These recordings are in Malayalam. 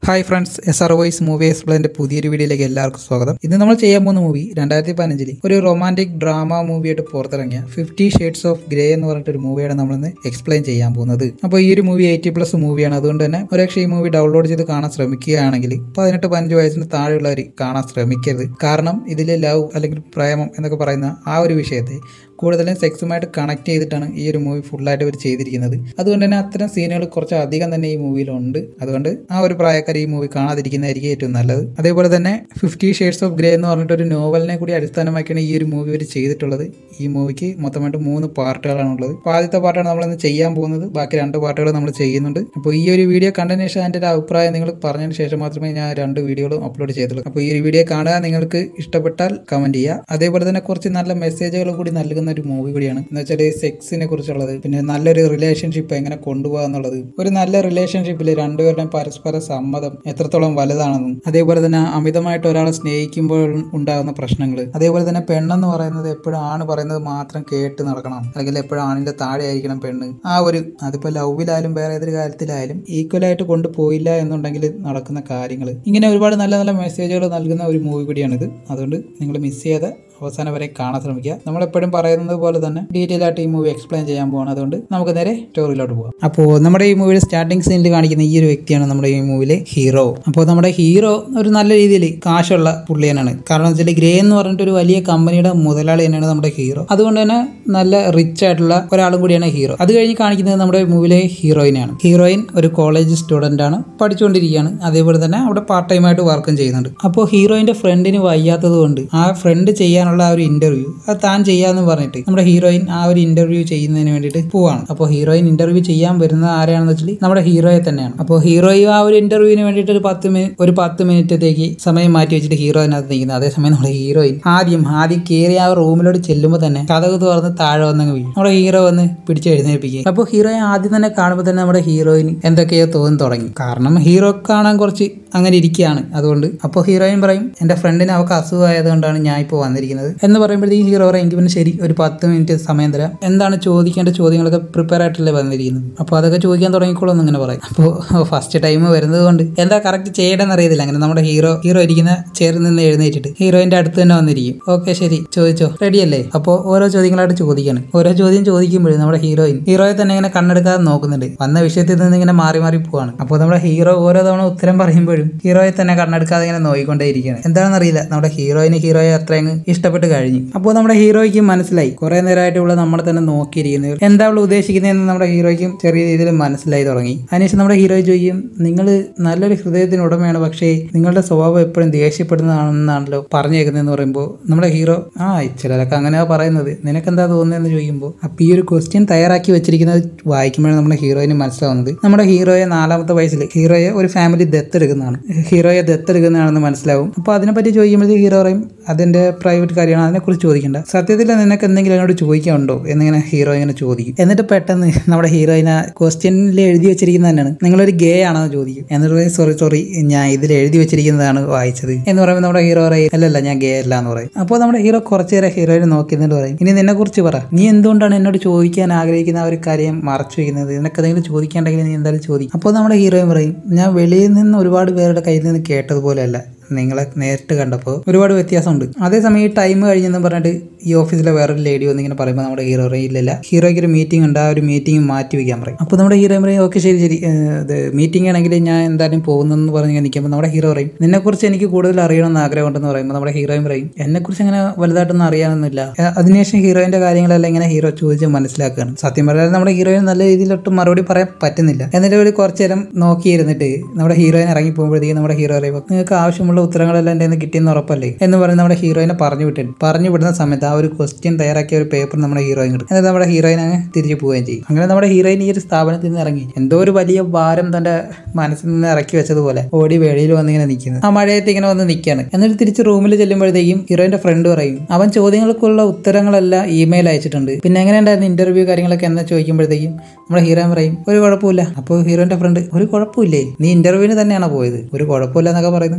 hi friends S R wise movie എക്സ്പ്ലെയിൻ്റെ പുതിയൊരു വീഡിയോയിലേക്ക് എല്ലാവർക്കും സ്വാഗതം ഇന്ന് നമ്മൾ ചെയ്യാൻ പോകുന്ന മൂവി രണ്ടായിരത്തി പതിനഞ്ചിൽ ഒരു റൊമാൻറ്റിക് ഡ്രാമ മൂവിയായിട്ട് പുറത്തിറങ്ങിയ ഫിഫ്റ്റി ഷെയ്ഡ്സ് ഓഫ് ഗ്രേ എന്ന് പറഞ്ഞിട്ട് ഒരു മൂവിയാണ് നമ്മളിന്ന് എക്സ്പ്ലെയിൻ ചെയ്യാൻ പോകുന്നത് അപ്പോൾ ഈ ഒരു മൂവി എയ്റ്റി പ്ലസ് മൂവിയാണ് അതുകൊണ്ട് തന്നെ ഒരുപക്ഷെ ഈ മൂവി ഡൗൺലോഡ് ചെയ്ത് കാണാൻ ശ്രമിക്കുകയാണെങ്കിൽ പതിനെട്ട് പതിനഞ്ച് വയസ്സിന് താഴെയുള്ളവർ കാണാൻ ശ്രമിക്കരുത് കാരണം ഇതിൽ ലവ് അല്ലെങ്കിൽ പ്രേമം എന്നൊക്കെ പറയുന്ന ആ ഒരു വിഷയത്തെ കൂടുതലും സെക്സുമായിട്ട് കണക്ട് ചെയ്തിട്ടാണ് ഈ ഒരു മൂവി ഫുള്ളായിട്ട് ഇവർ ചെയ്തിരിക്കുന്നത് അതുകൊണ്ട് തന്നെ അത്തരം സീനുകൾ കുറച്ച് അധികം തന്നെ ഈ മൂവിയിലുണ്ട് അതുകൊണ്ട് ആ ഒരു പ്രായക്കാർ ഈ മൂവി കാണാതിരിക്കുന്നതായിരിക്കും ഏറ്റവും നല്ലത് അതേപോലെ തന്നെ ഫിഫ്റ്റി ഷെയ്ഡ്സ് ഓഫ് ഗ്രേ എന്ന് പറഞ്ഞിട്ട് ഒരു നോവലിനെ കൂടി അടിസ്ഥാനമാക്കിയാണ് ഈ ഒരു മൂവി ഇവർ ചെയ്തിട്ടുള്ളത് ഈ മൂവിക്ക് മൊത്തമായിട്ട് മൂന്ന് പാർട്ടുകളാണ് ഉള്ളത് അപ്പോൾ ആദ്യത്തെ പാർട്ടാണ് നമ്മളിന്ന് ചെയ്യാൻ പോകുന്നത് ബാക്കി രണ്ട് പാർട്ടുകൾ നമ്മൾ ചെയ്യുന്നുണ്ട് അപ്പോൾ ഈ ഒരു വീഡിയോ കണ്ടതിന് ശേഷം എൻ്റെ ഒരു അഭിപ്രായം നിങ്ങൾ പറഞ്ഞതിന് ശേഷം മാത്രമേ ഞാൻ രണ്ട് വീഡിയോകളും അപ്ലോഡ് ചെയ്തുള്ളൂ അപ്പോൾ ഈ ഒരു വീഡിയോ കാണുക നിങ്ങൾക്ക് ഇഷ്ടപ്പെട്ടാൽ കമൻറ്റ് ചെയ്യുക അതേപോലെ തന്നെ കുറച്ച് നല്ല മെസ്സേജുകൾ കൂടി നൽകുന്ന ഒരു മൂവി കൂടിയാണ് എന്ന് വെച്ചാൽ സെക്സിനെ കുറിച്ചുള്ളത് പിന്നെ നല്ലൊരു റിലേഷൻഷിപ്പ് എങ്ങനെ കൊണ്ടുപോകുക എന്നുള്ളത് ഒരു നല്ല റിലേഷൻഷിപ്പിൽ രണ്ടുപേരുടെയും പരസ്പര സമ്മതം എത്രത്തോളം വലുതാണെന്നും അതേപോലെ തന്നെ അമിതമായിട്ട് ഒരാളെ സ്നേഹിക്കുമ്പോൾ ഉണ്ടാകുന്ന പ്രശ്നങ്ങൾ അതേപോലെ തന്നെ പെണ്ണെന്ന് പറയുന്നത് എപ്പോഴും ആണ് പറയുന്നത് മാത്രം കേട്ട് നടക്കണം അല്ലെങ്കിൽ എപ്പോഴും ആണിന്റെ താഴെ ആയിരിക്കണം പെണ്ണ് ആ ഒരു അതിപ്പോൾ ലവിലായാലും വേറെ ഏതൊരു കാര്യത്തിലായാലും ഈക്വലായിട്ട് കൊണ്ടുപോയില്ല എന്നുണ്ടെങ്കിൽ നടക്കുന്ന കാര്യങ്ങൾ ഇങ്ങനെ ഒരുപാട് നല്ല നല്ല മെസ്സേജുകൾ നൽകുന്ന ഒരു മൂവി കൂടിയാണിത് അതുകൊണ്ട് നിങ്ങൾ മിസ് ചെയ്യാതെ അവസാനം വരെ കാണാൻ ശ്രമിക്കുക നമ്മളെപ്പോഴും പറയുന്നത് പോലെ തന്നെ ഡീറ്റെയിൽ ആയിട്ട് ഈ മൂവി എക്സ്പ്ലെയിൻ ചെയ്യാൻ പോവാണ് അതുകൊണ്ട് നമുക്ക് നേരെ സ്റ്റോറിയിലോട്ട് പോകാം അപ്പോൾ നമ്മുടെ ഈ മൂവിയുടെ സ്റ്റാർട്ടിംഗ് സീനിൽ കാണിക്കുന്ന ഈ ഒരു വ്യക്തിയാണ് നമ്മുടെ ഈ മൂവിയിലെ ഹീറോ അപ്പോൾ നമ്മുടെ ഹീറോ ഒരു നല്ല രീതിയിൽ കാശുള്ള പുള്ളിയനാണ് കാരണം വെച്ചാൽ ഗ്രേ എന്ന് പറഞ്ഞിട്ട് ഒരു വലിയ കമ്പനിയുടെ മുതലാളി തന്നെയാണ് നമ്മുടെ ഹീറോ അതുകൊണ്ട് തന്നെ നല്ല റിച്ച് ആയിട്ടുള്ള ഒരാളും കൂടിയാണ് ഹീറോ അത് കഴിഞ്ഞ് കാണിക്കുന്നത് നമ്മുടെ മൂവിയിലെ ഹീറോയിനാണ് ഹീറോയിൻ ഒരു കോളേജ് സ്റ്റുഡൻ്റ് ആണ് പഠിച്ചുകൊണ്ടിരിക്കുകയാണ് അതേപോലെ തന്നെ അവിടെ പാർട്ട് ടൈം ആയിട്ട് വർക്കും ചെയ്യുന്നുണ്ട് അപ്പോൾ ഹീറോയിന്റെ ഫ്രണ്ടിന് വയ്യാത്തത് കൊണ്ട് ആ ഫ്രണ്ട് ചെയ്യാനുള്ള ആ ഒരു ഇന്റർവ്യൂ അത് താൻ ചെയ്യാന്ന് പറഞ്ഞിട്ട് നമ്മുടെ ഹീറോയിൻ ആ ഒരു ഇന്റർവ്യൂ ചെയ്യുന്നതിന് വേണ്ടിയിട്ട് പോവാണ് അപ്പോൾ ഹീറോയിൻ ഇന്റർവ്യൂ ചെയ്യാൻ വരുന്നത് ആരാണെന്ന് വെച്ചാൽ നമ്മുടെ ഹീറോയെ തന്നെയാണ് അപ്പോൾ ഹീറോയും ആ ഒരു ഇന്റർവ്യൂവിന് വേണ്ടിയിട്ട് ഒരു പത്ത് മിനിറ്റ് ഒരു പത്ത് മിനിറ്റത്തേക്ക് സമയം മാറ്റി വെച്ചിട്ട് ഹീറോ അതിനകത്ത് നിൽക്കുന്നത് അതേസമയം നമ്മുടെ ഹീറോയിൻ ആദ്യം ആദ്യം കയറി ആ റൂമിലോട്ട് ചെല്ലുമ്പോൾ തന്നെ കഥക് തുറന്ന് താഴെ വന്നങ്ങ് വീഴും നമ്മുടെ ഹീറോ വന്ന് പിടിച്ച് എഴുന്നേൽപ്പിക്കുക അപ്പോൾ ഹീറോയെ ആദ്യം തന്നെ കാണുമ്പോൾ തന്നെ നമ്മുടെ ഹീറോയിൻ എന്തൊക്കെയോ തോന്നി തുടങ്ങി കാരണം ഹീറോ കാണാൻ കുറച്ച് അങ്ങനെ ഇരിക്കുകയാണ് അതുകൊണ്ട് അപ്പോൾ ഹീറോയിൻ പറയും എൻ്റെ ഫ്രണ്ടിന് അവൾക്ക് അസുഖമായതുകൊണ്ടാണ് ഞാൻ ഇപ്പോൾ വന്നിരിക്കുന്നത് എന്ന് പറയുമ്പോഴത്തേക്കും ഹീറോ പറയും എനിക്ക് പിന്നെ ശരി ഒരു പത്ത് മിനിറ്റ് സമയം തരാം എന്താണ് ചോദിക്കേണ്ട ചോദ്യങ്ങളൊക്കെ പ്രിപ്പയർ ആയിട്ടല്ലേ വന്നിരിക്കുന്നത് അപ്പോൾ അതൊക്കെ ചോദിക്കാൻ തുടങ്ങിക്കോളൂ എന്ന് ഇങ്ങനെ പറയും അപ്പോൾ ഫസ്റ്റ് ടൈം വരുന്നത് കൊണ്ട് എന്താ കറക്റ്റ് ചെയ്യണമെന്ന് അറിയത്തില്ല അങ്ങനെ നമ്മുടെ ഹീറോ ഹീറോ ഇരിക്കുന്ന ചെയറിൽ നിന്ന് എഴുന്നേറ്റിട്ട് ഹീറോയിൻ്റെ അടുത്ത് തന്നെ വന്നിരിക്കും ഓക്കെ ശരി ചോദിച്ചോ റെഡി അല്ലേ അപ്പോൾ ഓരോ ചോദ്യങ്ങളായിട്ട് ചോദിക്കാണ് ഓരോ ചോദ്യം ചോദിക്കുമ്പോഴും നമ്മുടെ ഹീറോയിൻ ഹീറോയെ തന്നെ ഇങ്ങനെ കണ്ണെടുക്കാതെ നോക്കുന്നുണ്ട് വന്ന വിഷയത്തിൽ നിന്ന് ഇങ്ങനെ മാറി മാറി പോവാണ് അപ്പോൾ നമ്മുടെ ഹീറോ ഓരോ തവണ ഉത്തരം പറയുമ്പോഴും ഹീറോയെ തന്നെ കണ്ണെടുക്കാതെ ഇങ്ങനെ നോക്കിക്കൊണ്ടേയിരിക്കുകയാണ് എന്താണെന്ന് അറിയില്ല നമ്മുടെ ഹീറോയിന് ഹീറോയെ അത്രയങ്ങ് ഇഷ്ടപ്പെട്ട് കഴിഞ്ഞു അപ്പോൾ നമ്മുടെ ഹീറോയ്ക്ക് മനസ്സിലായി കുറെ നേരമായിട്ട് ഉള്ള നമ്മളെ തന്നെ നോക്കിയിരിക്കുന്നത് എന്താ അവൾ ഉദ്ദേശിക്കുന്നതെന്ന് നമ്മുടെ ഹീറോയ്ക്കും ചെറിയ രീതിയിൽ മനസ്സിലായി തുടങ്ങി അതിനുശേഷം നമ്മുടെ ഹീറോ ചോദിക്കും നിങ്ങൾ നല്ലൊരു ഹൃദയത്തിന് ഉടമയാണ് പക്ഷേ നിങ്ങളുടെ സ്വഭാവം എപ്പോഴും ദേഷ്യപ്പെടുന്നതാണെന്നാണല്ലോ പറഞ്ഞേക്കുന്നതെന്ന് പറയുമ്പോൾ നമ്മുടെ ഹീറോ ആ ചിലരൊക്കെ അങ്ങനെയാ പറയുന്നത് നിനക്കെന്താ തോന്നുന്നതെന്ന് ചോദിക്കുമ്പോൾ അപ്പോൾ ഈ ഒരു ക്വസ്റ്റ്യൻ തയ്യാറാക്കി വെച്ചിരിക്കുന്നത് വായിക്കുമ്പോഴാണ് നമ്മുടെ ഹീറോയിന് മനസ്സിലാവുന്നത് നമ്മുടെ ഹീറോയെ നാലാമത്തെ വയസ്സിൽ ഹീറോയെ ഒരു ഫാമിലി ദത്തെടുക്കുന്നതാണ് ഹീറോയെ ദത്തെടുക്കുന്നതാണെന്ന് മനസ്സിലാവും അപ്പോൾ അതിനെപ്പറ്റി ചോദിക്കുമ്പോഴത്തേക്ക് ഹീറോ പറയും അതിൻ്റെ പ്രൈവറ്റ് കാര്യമാണ് അതിനെക്കുറിച്ച് ചോദിക്കേണ്ട സത്യത്തിൽ നിനക്ക് എന്തെങ്കിലും എന്നോട് ചോദിക്കാനുണ്ടോ എന്നിങ്ങനെ ഹീറോ ഇങ്ങനെ ചോദിക്കും എന്നിട്ട് പെട്ടെന്ന് നമ്മുടെ ഹീറോയിനെ ക്വസ്റ്റ്യനിൽ എഴുതി വെച്ചിരിക്കുന്നത് തന്നെയാണ് നിങ്ങളൊരു ഗേ ആണെന്ന് ചോദിക്കും എന്നിട്ട് പറയും സോറി സോറി ഞാൻ ഇതിൽ എഴുതി വെച്ചിരിക്കുന്നതാണ് വായിച്ചത് എന്ന് പറയുമ്പോൾ നമ്മുടെ ഹീറോ പറയും അല്ലല്ല ഞാൻ ഗേ അല്ല എന്ന് പറയും അപ്പോൾ നമ്മുടെ ഹീറോ കുറച്ച് നേരം ഹീറോയിനെ നോക്കി എന്നിട്ട് പറയും ഇനി നിന്നെ കുറിച്ച് പറ നീ എന്തുകൊണ്ടാണ് എന്നോട് ചോദിക്കാൻ ആഗ്രഹിക്കുന്ന ആ ഒരു കാര്യം മറച്ചു വയ്ക്കുന്നത് നിനക്ക് എന്തെങ്കിലും ചോദിക്കാണ്ടെങ്കിൽ നീ എന്തായാലും ചോദിക്കും അപ്പോൾ നമ്മുടെ ഹീറോയും പറയും ഞാൻ വെളിയിൽ നിന്ന് ഒരുപാട് പേരുടെ കയ്യിൽ നിന്ന് കേട്ടതുപോലെയല്ല നിങ്ങളെ നേരിട്ട് കണ്ടപ്പോൾ ഒരുപാട് വ്യത്യാസമുണ്ട് അതേസമയം ഈ ടൈം കഴിഞ്ഞെന്ന് പറഞ്ഞിട്ട് ഈ ഓഫീസിലെ വേറൊരു ലേഡി വന്ന് ഇങ്ങനെ പറയുമ്പോൾ നമ്മുടെ ഹീറോ പറയും ഇല്ലല്ല ഹീറോയ്ക്ക് ഒരു മീറ്റിംഗ് ഉണ്ട് ആ ഒരു മീറ്റിംഗ് മാറ്റി വയ്ക്കാൻ പറയും അപ്പോൾ നമ്മുടെ ഹീറോ പറയും ഓക്കെ ശരി ശരി ഇത് മീറ്റിംഗ് ആണെങ്കിൽ ഞാൻ എന്തായാലും പോകുന്നെന്ന് പറഞ്ഞ് നിൽക്കുമ്പോൾ നമ്മുടെ ഹീറോ പറയും നിന്നെക്കുറിച്ച് എനിക്ക് കൂടുതൽ അറിയണമെന്ന് ആഗ്രഹമുണ്ടെന്ന് പറയുമ്പോൾ നമ്മുടെ ഹീറോയും പറയും എന്നെക്കുറിച്ച് അങ്ങനെ വലുതായിട്ടൊന്നും അറിയാനൊന്നുമില്ല അതിനുശേഷം ഹീറോയിൻ്റെ കാര്യങ്ങളെല്ലാം ഇങ്ങനെ ഹീറോ ചോദിച്ച് മനസ്സിലാക്കുകയാണ് സത്യം പറഞ്ഞാൽ നമ്മുടെ ഹീറോയിന് നല്ല രീതിയിലൊട്ടും മറുപടി പറയാൻ പറ്റുന്നില്ല എന്നിട്ട് ഒരു കുറച്ച് നേരം നോക്കിയിരുന്നിട്ട് നമ്മുടെ ഹീറോയിൻ ഇറങ്ങി പോകുമ്പോഴത്തേക്കും നമ്മുടെ ഹീറോ പറയുമ്പോൾ നിങ്ങൾക്ക് ആവശ്യമുള്ള ഉള്ള ഉത്തരങ്ങളെല്ലാം എൻ്റെ നിന്ന് കിട്ടിയെന്ന് ഉറപ്പല്ലേ എന്ന് പറഞ്ഞ് നമ്മുടെ ഹീറോയിനെ പറഞ്ഞു വിട്ടിട്ട് പറഞ്ഞു വിടുന്ന സമയത്ത് ആ ഒരു ക്വസ്റ്റ്യൻ തയ്യാറാക്കിയ ഒരു പേപ്പർ നമ്മുടെ ഹീറോയിൻ കിട്ടും എന്നിട്ട് നമ്മുടെ ഹീറോയിൻ അങ്ങ് തിരിച്ചു പോവുകയും ചെയ്യും അങ്ങനെ നമ്മുടെ ഹീറോയിൻ ഈ ഒരു സ്ഥാപനത്തിൽ നിന്ന് ഇറങ്ങി എന്തോ ഒരു വലിയ ഭാരം തന്റെ മനസ്സിൽ നിന്ന് ഇറക്കി വെച്ചതുപോലെ ഓടി വെളിയിൽ വന്ന് ഇങ്ങനെ നിൽക്കുന്നത് ആ മഴയത്ത് ഇങ്ങനെ വന്ന് നിൽക്കുകയാണ് എന്നിട്ട് തിരിച്ച് റൂമിൽ ചെല്ലുമ്പോഴത്തേക്കും ഹീറോയിന്റെ ഫ്രണ്ട് പറയും അവൻ ചോദ്യങ്ങൾക്കുള്ള ഉത്തരങ്ങളെല്ലാം ഇമെയിൽ അയച്ചിട്ടുണ്ട് പിന്നെ എങ്ങനെയുണ്ടായിരുന്നു ഇന്റർവ്യൂ കാര്യങ്ങളൊക്കെ എന്ന് ചോദിക്കുമ്പോഴത്തേക്കും നമ്മുടെ ഹീറോയിൻ പറയും ഒരു കുഴപ്പമില്ല അപ്പോൾ ഹീറോയിന്റെ ഫ്രണ്ട് ഒരു കുഴപ്പമില്ലേ നീ ഇന്റർവ്യൂവിന് തന്നെയാണോ പോയത് ഒരു കുഴപ്പമില്ല എന്നൊക്കെ പറയുന്നു അപ്പോഴത്തേക്കും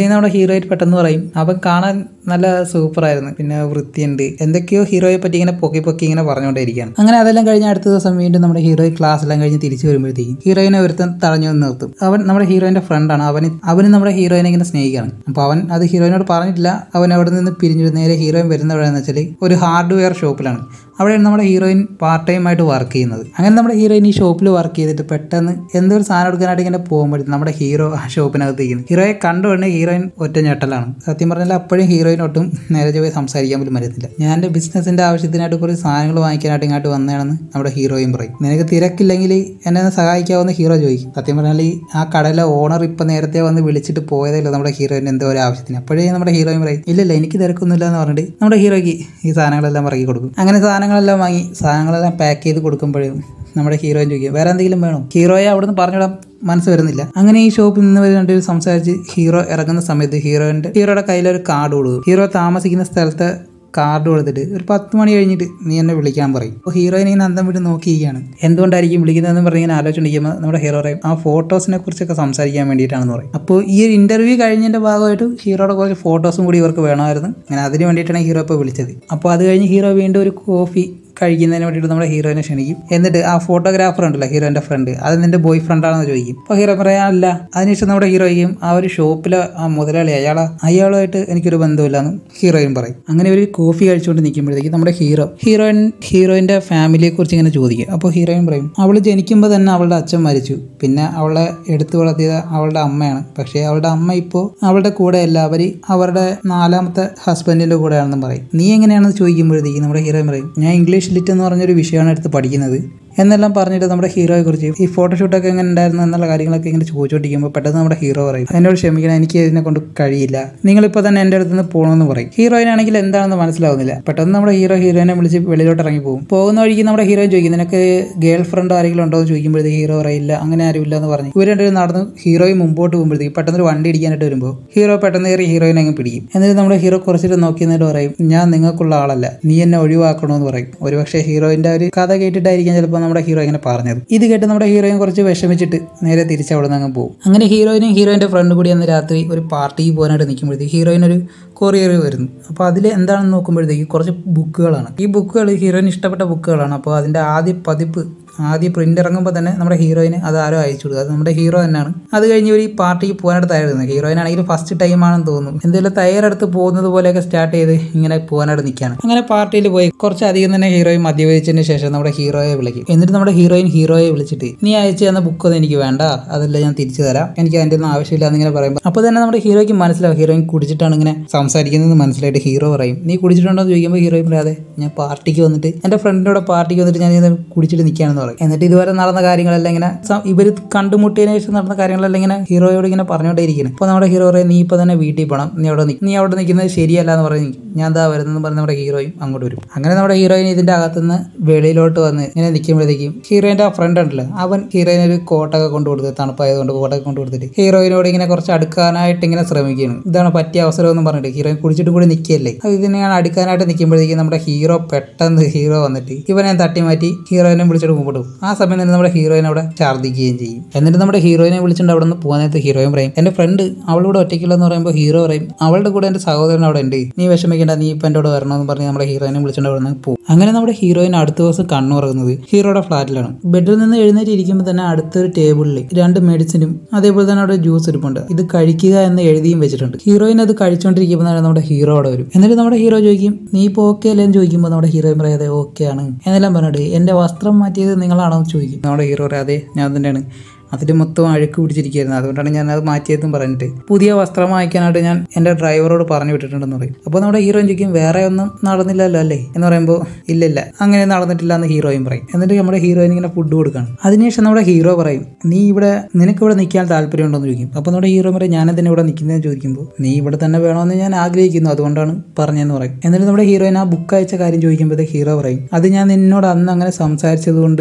അങ്ങനെ നമ്മുടെ ഹീറോയിൽ പെട്ടെന്ന് പറയും അവൻ കാണാൻ നല്ല സൂപ്പറായിരുന്നു പിന്നെ വൃത്തിയുണ്ട് എന്തൊക്കെയോ ഹീറോയെ പറ്റി ഇങ്ങനെ പൊക്കി പൊക്കി ഇങ്ങനെ പറഞ്ഞുകൊണ്ടേയിരിക്കുകയാണ് അങ്ങനെ അതെല്ലാം കഴിഞ്ഞ് അടുത്ത ദിവസം വീണ്ടും നമ്മുടെ ഹീറോയി ക്ലാസ് എല്ലാം കഴിഞ്ഞ് തിരിച്ചു വരുമ്പോഴത്തേക്കും ഹീറോയിനെ ഒരുത്തൻ തടഞ്ഞു വന്ന് നിർത്തും അവൻ നമ്മുടെ ഹീറോയിന്റെ ഫ്രണ്ടാണ് അവന് അവന് നമ്മുടെ ഹീറോയിനെ ഇങ്ങനെ സ്നേഹിക്കുകയാണ് അപ്പോൾ അവൻ അത് ഹീറോയിനോട് പറഞ്ഞിട്ടില്ല അവൻ അവിടെ നിന്ന് പിരിഞ്ഞു നേരെ ഹീറോയിൻ വരുന്ന എവിടെയെന്ന് വെച്ചാൽ ഒരു ഹാർഡ്വെയർ ഷോപ്പിലാണ് അവിടെയാണ് നമ്മുടെ ഹീറോയിൻ പാർട്ട് ടൈം ആയിട്ട് വർക്ക് ചെയ്യുന്നത് അങ്ങനെ നമ്മുടെ ഹീറോയിൻ ഈ ഷോപ്പിൽ വർക്ക് ചെയ്തിട്ട് പെട്ടെന്ന് എന്തോ ഒരു സാധനം എടുക്കാനായിട്ട് ഇങ്ങനെ പോകുമ്പോഴത്തേക്കും നമ്മുടെ ഹീറോ ആ ഷോപ്പിനകത്ത് ഇരിക്കുന്നു ഹീറോയെ കണ്ടുകൊണ്ട് ഹീറോയിൻ ഒറ്റ ഞെട്ടലാണ് സത്യം പറഞ്ഞാൽ അപ്പോഴും ഹീറോയിൻ ഒട്ടും നേരെ പോയി സംസാരിക്കാൻ പോലും പറ്റത്തില്ല ഞാൻ എൻ്റെ ബിസിനസിൻ്റെ ആവശ്യത്തിനായിട്ട് കുറച്ച് സാധനങ്ങൾ വാങ്ങിക്കാനായിട്ട് ഇങ്ങോട്ട് വന്നതാണെന്ന് നമ്മുടെ ഹീറോയും പറയും നിനക്ക് തിരക്കില്ലെങ്കിൽ എന്നെ ഒന്ന് സഹായിക്കാവുന്ന ഹീറോ ചോദിക്കും സത്യം പറഞ്ഞാൽ ഈ ആ കടയിലെ ഓണർ ഇപ്പം നേരത്തെ വന്ന് വിളിച്ചിട്ട് പോയതല്ലോ നമ്മുടെ ഹീറോയിൻ്റെ എന്തോ ഒരു ആവശ്യത്തിന് അപ്പോഴേ നമ്മുടെ ഹീറോയും പറയും ഇല്ലില്ല എനിക്ക് തിരക്കൊന്നുമില്ല എന്ന് പറഞ്ഞിട്ട് നമ്മുടെ ഹീറോയ്ക്ക് ഈ സാധനങ്ങളെല്ലാം ഇറക്കി കൊടുക്കും അങ്ങനെ സാധനങ്ങളെല്ലാം വാങ്ങി സാധനങ്ങളെല്ലാം പാക്ക് ചെയ്ത് കൊടുക്കുമ്പോഴും നമ്മുടെ ഹീറോയിൻ ചോദിക്കും വേറെ എന്തെങ്കിലും വേണോ ഹീറോയെ അവിടുന്ന് പറഞ്ഞിടാൻ മനസ്സ് വരുന്നില്ല അങ്ങനെ ഈ ഷോപ്പിൽ നിന്ന് വരെ രണ്ടുപേരും സംസാരിച്ച് ഹീറോ ഇറങ്ങുന്ന സമയത്ത് ഹീറോയിൻ്റെ ഹീറോയുടെ കയ്യിലൊരു കാർഡ് കൊടുക്കും ഹീറോ താമസിക്കുന്ന സ്ഥലത്തെ കാർഡ് കൊടുത്തിട്ട് ഒരു പത്ത് മണി കഴിഞ്ഞിട്ട് നീ എന്നെ വിളിക്കാൻ പറയും അപ്പോൾ ഹീറോയിനെ ഇങ്ങനെ അന്തം വിട്ട് നോക്കിയിരിക്കുകയാണ് എന്തുകൊണ്ടായിരിക്കും വിളിക്കുന്നതെന്ന് പറഞ്ഞ് ഇങ്ങനെ ആലോചിച്ചിരിക്കുമ്പോൾ നമ്മുടെ ഹീറോ പറയും ആ ഫോട്ടോസിനെ കുറിച്ചൊക്കെ സംസാരിക്കാൻ വേണ്ടിയിട്ടാണെന്ന് പറയും അപ്പോൾ ഈ ഒരു ഇന്റർവ്യൂ കഴിഞ്ഞതിന്റെ ഭാഗമായിട്ട് ഹീറോയുടെ കുറച്ച് ഫോട്ടോസും കൂടി ഇവർക്ക് വേണമായിരുന്നു അങ്ങനെ അതിന് വേണ്ടിയിട്ടാണ് ഹീറോ ഇപ്പോൾ വിളിച്ചത് അപ്പോൾ അത് കഴിഞ്ഞ് ഹീറോ വീണ്ടും ഒരു കോഫി കഴിക്കുന്നതിന് വേണ്ടിയിട്ട് നമ്മുടെ ഹീറോയിനെ ക്ഷണിക്കും എന്നിട്ട് ആ ഫോട്ടോഗ്രാഫർ ഉണ്ടല്ലോ ഹീറോയിൻ്റെ ഫ്രണ്ട് അത് നിന്റെ ബോയ് ഫ്രണ്ടാണെന്ന് ചോദിക്കും അപ്പോൾ ഹീറോ പറയാം അല്ല അതിനുശേഷം നമ്മുടെ ഹീറോയും ആ ഒരു ഷോപ്പിലെ ആ മുതലാളി അയാളാ അയാളുമായിട്ട് എനിക്കൊരു ബന്ധമില്ലാന്ന് ഹീറോയിൻ പറയും അങ്ങനെ ഒരു കോഫി കഴിച്ചുകൊണ്ട് നിൽക്കുമ്പോഴത്തേക്ക് നമ്മുടെ ഹീറോ ഹീറോയിൻ ഹീറോയിൻ്റെ ഫാമിലിയെ കുറിച്ച് ഇങ്ങനെ ചോദിക്കും അപ്പോൾ ഹീറോയിൻ പറയും അവൾ ജനിക്കുമ്പോൾ തന്നെ അവളുടെ അച്ഛൻ മരിച്ചു പിന്നെ അവളെ എടുത്തു വളർത്തിയത് അവളുടെ അമ്മയാണ് പക്ഷേ അവളുടെ അമ്മ ഇപ്പോൾ അവളുടെ കൂടെ അല്ല അവർ അവരുടെ നാലാമത്തെ ഹസ്ബൻഡിൻ്റെ കൂടെയാണെന്നും പറയും നീ എങ്ങനെയാണെന്ന് ചോദിക്കുമ്പോഴത്തേക്ക് നമ്മുടെ ഹീറോയിൻ പറയും ഞാൻ ഇംഗ്ലീഷ് ലിറ്റ് എന്ന് പറഞ്ഞൊരു വിഷയമാണ് എടുത്ത് പഠിക്കുന്നത് എന്നെല്ലാം പറഞ്ഞിട്ട് നമ്മുടെ ഹീറോയെ കുറിച്ച് ഈ ഫോട്ടോഷൂട്ടൊക്കെ എങ്ങനെ ഉണ്ടായിരുന്നു എന്നുള്ള കാര്യങ്ങളൊക്കെ ഇങ്ങനെ ചോദിച്ചുകൊണ്ടിരിക്കുമ്പോൾ പെട്ടെന്ന് നമ്മുടെ ഹീറോ പറയും എന്നോട് ക്ഷമിക്കണം എനിക്ക് ഇതിനെ കൊണ്ട് കഴിയില്ല നിങ്ങളിപ്പോൾ തന്നെ എൻ്റെ അടുത്ത് നിന്ന് പോകണമെന്ന് പറയും ഹീറോയിനാണെങ്കിൽ എന്താണെന്ന് മനസ്സിലാവുന്നില്ല പെട്ടെന്ന് നമ്മുടെ ഹീറോ ഹീറോയിനെ വിളിച്ച് വെളിയിലോട്ട് ഇറങ്ങി പോകും പോകുന്ന വഴിക്ക് നമ്മുടെ ഹീറോയിൻ ചോദിക്കും നിനക്ക് ഗേൾ ഫ്രണ്ട് ആരെങ്കിലും ഉണ്ടോ എന്ന് ചോദിക്കുമ്പോഴത്തേക്ക് ഹീറോ പറയില്ല അങ്ങനെ ആരും ഇല്ല എന്ന് പറഞ്ഞു ഇവർ രണ്ടുപേരും നടന്ന് ഹീറോയും മുമ്പോട്ട് പോകുമ്പോഴത്തേക്ക് പെട്ടെന്ന് ഒരു വണ്ടി ഇടിക്കാനായിട്ട് വരുമ്പോൾ ഹീറോ പെട്ടെന്ന് കയറി ഹീറോയിനെ അങ്ങ് പിടിക്കും എന്നിട്ട് നമ്മുടെ ഹീറോ കുറച്ചിട്ട് നോക്കി എന്നിട്ട് പറയും ഞാൻ നിങ്ങൾക്കുള്ള ആളല്ല നീ എന്നെ ഒഴിവാക്കണമെന്ന് പറയും ഒരുപക്ഷെ ഹീറോയിന്റെ ഒരു കഥ കേട്ടിട്ടായിരിക്കും ചിലപ്പോൾ നമ്മുടെ ഹീറോ ഇങ്ങനെ പറഞ്ഞത് ഇത് കേട്ട് നമ്മുടെ ഹീറോയിൻ കുറച്ച് വിഷമിച്ചിട്ട് നേരെ തിരിച്ച് അവിടെ നിന്ന് അങ്ങ് പോകും അങ്ങനെ ഹീറോയിനും ഹീറോയിന്റെ ഫ്രണ്ട് കൂടി അന്ന് രാത്രി ഒരു പാർട്ടിക്ക് പോകാനായിട്ട് നിൽക്കുമ്പോഴത്തേക്ക് ഹീറോയിൻ ഒരു കൊറിയർ വരുന്നു അപ്പോൾ അതിൽ എന്താണെന്ന് നോക്കുമ്പോഴത്തേക്ക് കുറച്ച് ബുക്കുകളാണ് ഈ ബുക്കുകൾ ഹീറോയിൻ ഇഷ്ടപ്പെട്ട ബുക്കുകളാണ് അപ്പോൾ അതിൻ്റെ ആദ്യ പതിപ്പ് ആദ്യ പ്രിന്റ് ഇറങ്ങുമ്പോൾ തന്നെ നമ്മുടെ ഹീറോയിന് അത് ആരോ അയച്ചു കൊടുക്കുക അത് നമ്മുടെ ഹീറോ തന്നെയാണ് അത് കഴിഞ്ഞ് ഒരു പാർട്ടിക്ക് പോകാനായിട്ട് തയ്യാറെടുക്കുന്നത് ഹീറോയിൻ ആണെങ്കിൽ ഫസ്റ്റ് ടൈമാണെന്ന് തോന്നുന്നു എന്തെങ്കിലും തയ്യാറെടുത്ത് പോകുന്നത് പോലെയൊക്കെ സ്റ്റാർട്ട് ചെയ്ത് ഇങ്ങനെ പോകാനായിട്ട് നിൽക്കുകയാണ് അങ്ങനെ പാർട്ടിയിൽ പോയി കുറച്ചധികം തന്നെ ഹീറോയിൻ മദ്യപിച്ചതിന് ശേഷം നമ്മുടെ ഹീറോയെ വിളിക്കും എന്നിട്ട് നമ്മുടെ ഹീറോയിൻ ഹീറോയെ വിളിച്ചിട്ട് നീ അയച്ചു തന്ന ബുക്കൊന്നും എനിക്ക് വേണ്ട അതല്ല ഞാൻ തിരിച്ചു തരാം എനിക്ക് അതിൻ്റെ ഒന്നും ആവശ്യമില്ല എന്നിങ്ങനെ പറയുമ്പോൾ അപ്പോൾ തന്നെ നമ്മുടെ ഹീറോയ്ക്ക് മനസ്സിലാവും ഹീറോയിൻ കുടിച്ചിട്ടാണ് ഇങ്ങനെ സംസാരിക്കുന്നത് മനസ്സിലായിട്ട് ഹീറോ പറയും നീ കുടിച്ചിട്ടുണ്ടോ എന്ന് ചോദിക്കുമ്പോൾ ഹീറോയിൻ പറയാതെ ഞാൻ പാർട്ടിക്ക് വന്നിട്ട് എൻ്റെ ഫ്രണ്ടിനോട് പാർട്ടിക്ക് വന്നിട്ട് ഞാൻ ഇങ്ങനെ കുടിച്ചിട്ട് നിൽക്കുകയാണെന്ന് പറയും എന്നിട്ട് ഇതുവരെ നടന്ന കാര്യങ്ങളെല്ലാം ഇങ്ങനെ സ- ഇവര് കണ്ടുമുട്ടിയതിനു ശേഷം നടന്ന കാര്യങ്ങളെല്ലാം ഇങ്ങനെ ഹീറോയോട് ഇങ്ങനെ പറഞ്ഞുകൊണ്ടേയിരിക്കുന്നത് അപ്പോൾ നമ്മുടെ ഹീറോ പറയും നീ ഇപ്പോൾ തന്നെ വീട്ടിൽ പോകണം നീ അവിടെ നിൽക്ക് നീ അവിടെ നിൽക്കുന്നത് ശരിയല്ല എന്ന് പറഞ്ഞ് ഞാൻ എന്താ വരുന്നതെന്ന് പറഞ്ഞ് നമ്മുടെ ഹീറോയും അങ്ങോട്ട് വരും അങ്ങനെ നമ്മുടെ ഹീറോയിൻ ഇതിന്റെ അകത്തുനിന്ന് വെളിയിലോട്ട് വന്ന് ഇങ്ങനെ നിൽക്കുമ്പോഴത്തേക്കും ഹീറോയിന്റെ ആ ഫ്രണ്ട് ഉണ്ടല്ലോ അവൻ ഹീറോയിന് ഒരു കോട്ടൊക്കെ കൊണ്ടു കൊടുത്ത് തണുപ്പായതുകൊണ്ട് കോട്ടൊക്കെ കൊണ്ടു കൊടുത്തിട്ട് ഹീറോയിനോട് ഇങ്ങനെ കുറച്ച് അടുക്കാനായിട്ട് ഇങ്ങനെ ശ്രമിക്കുകയാണ് ഇതാണ് പറ്റിയ അവസരം എന്ന് പറഞ്ഞിട്ട് ഹീറോയിൻ കുടിച്ചിട്ട് കൂടി നിൽക്കുകയല്ലേ അത് ഇതിനെയാണ് അടുക്കാനായിട്ട് നിൽക്കുമ്പോഴത്തേക്കും നമ്മുടെ ഹീറോ പെട്ടെന്ന് ഹീറോ വന്നിട്ട് ഇവനെ തട്ടി മാറ്റി ഹീറോയിനെ വിളിച്ചിട്ട് മുമ്പോട്ട് പോകും ആ സമയം തന്നെ നമ്മുടെ ഹീറോയിൻ അവിടെ ഛർദ്ദിക്കുകയും ചെയ്യും എന്നിട്ട് നമ്മുടെ ഹീറോയിനെ വിളിച്ചിട്ട് അവിടെ നിന്ന് പോകുന്നേരത്ത് ഹീറോയിൻ പറയും എൻ്റെ ഫ്രണ്ട് അവളിവിടെ ഒറ്റയ്ക്കില്ലെന്ന് പറയുമ്പോൾ ഹീറോ പറയും അവളുടെ കൂടെ എൻ്റെ സഹോദരൻ അവിടെ ഉണ്ട് നീ വിഷമിക്കേണ്ട നീ ഇപ്പം എൻ്റെ കൂടെ വരണമെന്ന് പറഞ്ഞ് നമ്മുടെ ഹീറോയിനെ വിളിച്ചിട്ട് അവിടെ നിന്ന് പോകും അങ്ങനെ നമ്മുടെ ഹീറോയിൻ അടുത്ത ദിവസം കണ്ണുറങ്ങുന്നത് ഹീറോയുടെ ഫ്ലാറ്റിലാണ് ബെഡിൽ നിന്ന് എഴുന്നേറ്റ് ഇരിക്കുമ്പോൾ തന്നെ അടുത്തൊരു ടേബിളിൽ രണ്ട് മെഡിസിനും അതേപോലെ തന്നെ അവിടെ ജ്യൂസ് ഇരിപ്പുണ്ട് ഇത് കഴിക്കുക എന്ന് എഴുതിയും വെച്ചിട്ടുണ്ട് ഹീറോയിൻ അത് കഴിച്ചുകൊണ്ടിരിക്കുമ്പോൾ തന്നെ നമ്മുടെ ഹീറോ അവിടെ വരും എന്നിട്ട് നമ്മുടെ ഹീറോ ചോദിക്കും നീ ഇപ്പോൾ ഓക്കെ അല്ലേ എന്ന് ചോദിക്കുമ്പോൾ നമ്മുടെ ഹീറോയിൻ പറയാതെ ഓക്കെ ആണ് എന്നെല്ലാം പറഞ്ഞിട്ട് എൻ്റെ വസ്ത്രം മാറ്റിയത് നിങ്ങളാണോ എന്ന് ചോദിക്കും നമ്മുടെ ഹീറോ പറയാം അതെ ഞാൻ തന്നെയാണ് അതിൽ മൊത്തം അഴുക്ക് പിടിച്ചിരിക്കുകയായിരുന്നു അതുകൊണ്ടാണ് ഞാൻ അത് മാറ്റിയതെന്നും പറഞ്ഞിട്ട് പുതിയ വസ്ത്രം വാങ്ങിക്കാനായിട്ട് ഞാൻ എൻ്റെ ഡ്രൈവറോട് പറഞ്ഞു വിട്ടിട്ടുണ്ടെന്ന് പറയും അപ്പോൾ നമ്മുടെ ഹീറോയിൻ ചോദിക്കും വേറെ ഒന്നും നടന്നില്ലല്ലോ അല്ലേ എന്ന് പറയുമ്പോൾ ഇല്ലില്ല അങ്ങനെ നടന്നിട്ടില്ല എന്ന് ഹീറോയിൻ പറയും എന്നിട്ട് നമ്മുടെ ഹീറോയിൻ ഇങ്ങനെ ഫുഡ് കൊടുക്കുകയാണ് അതിനുശേഷം നമ്മുടെ ഹീറോ പറയും നീ ഇവിടെ നിനക്ക് ഇവിടെ നിൽക്കാൻ താല്പര്യമുണ്ടോ എന്ന് ചോദിക്കും അപ്പോൾ നമ്മുടെ ഹീറോ പറയും ഞാൻ എന്തിനാ ഇവിടെ നിൽക്കുന്നതെന്ന് ചോദിക്കുമ്പോൾ നീ ഇവിടെ തന്നെ വേണമെന്ന് ഞാൻ ആഗ്രഹിക്കുന്നു അതുകൊണ്ടാണ് പറഞ്ഞതെന്ന് പറയും എന്നിട്ട് നമ്മുടെ ഹീറോയിൻ ആ ബുക്ക് അയച്ച കാര്യം ചോദിക്കുമ്പോഴത്തേക്ക് ഹീറോ പറയും അത് ഞാൻ നിന്നോട് അന്ന് അങ്ങനെ സംസാരിച്ചത് കൊണ്ട്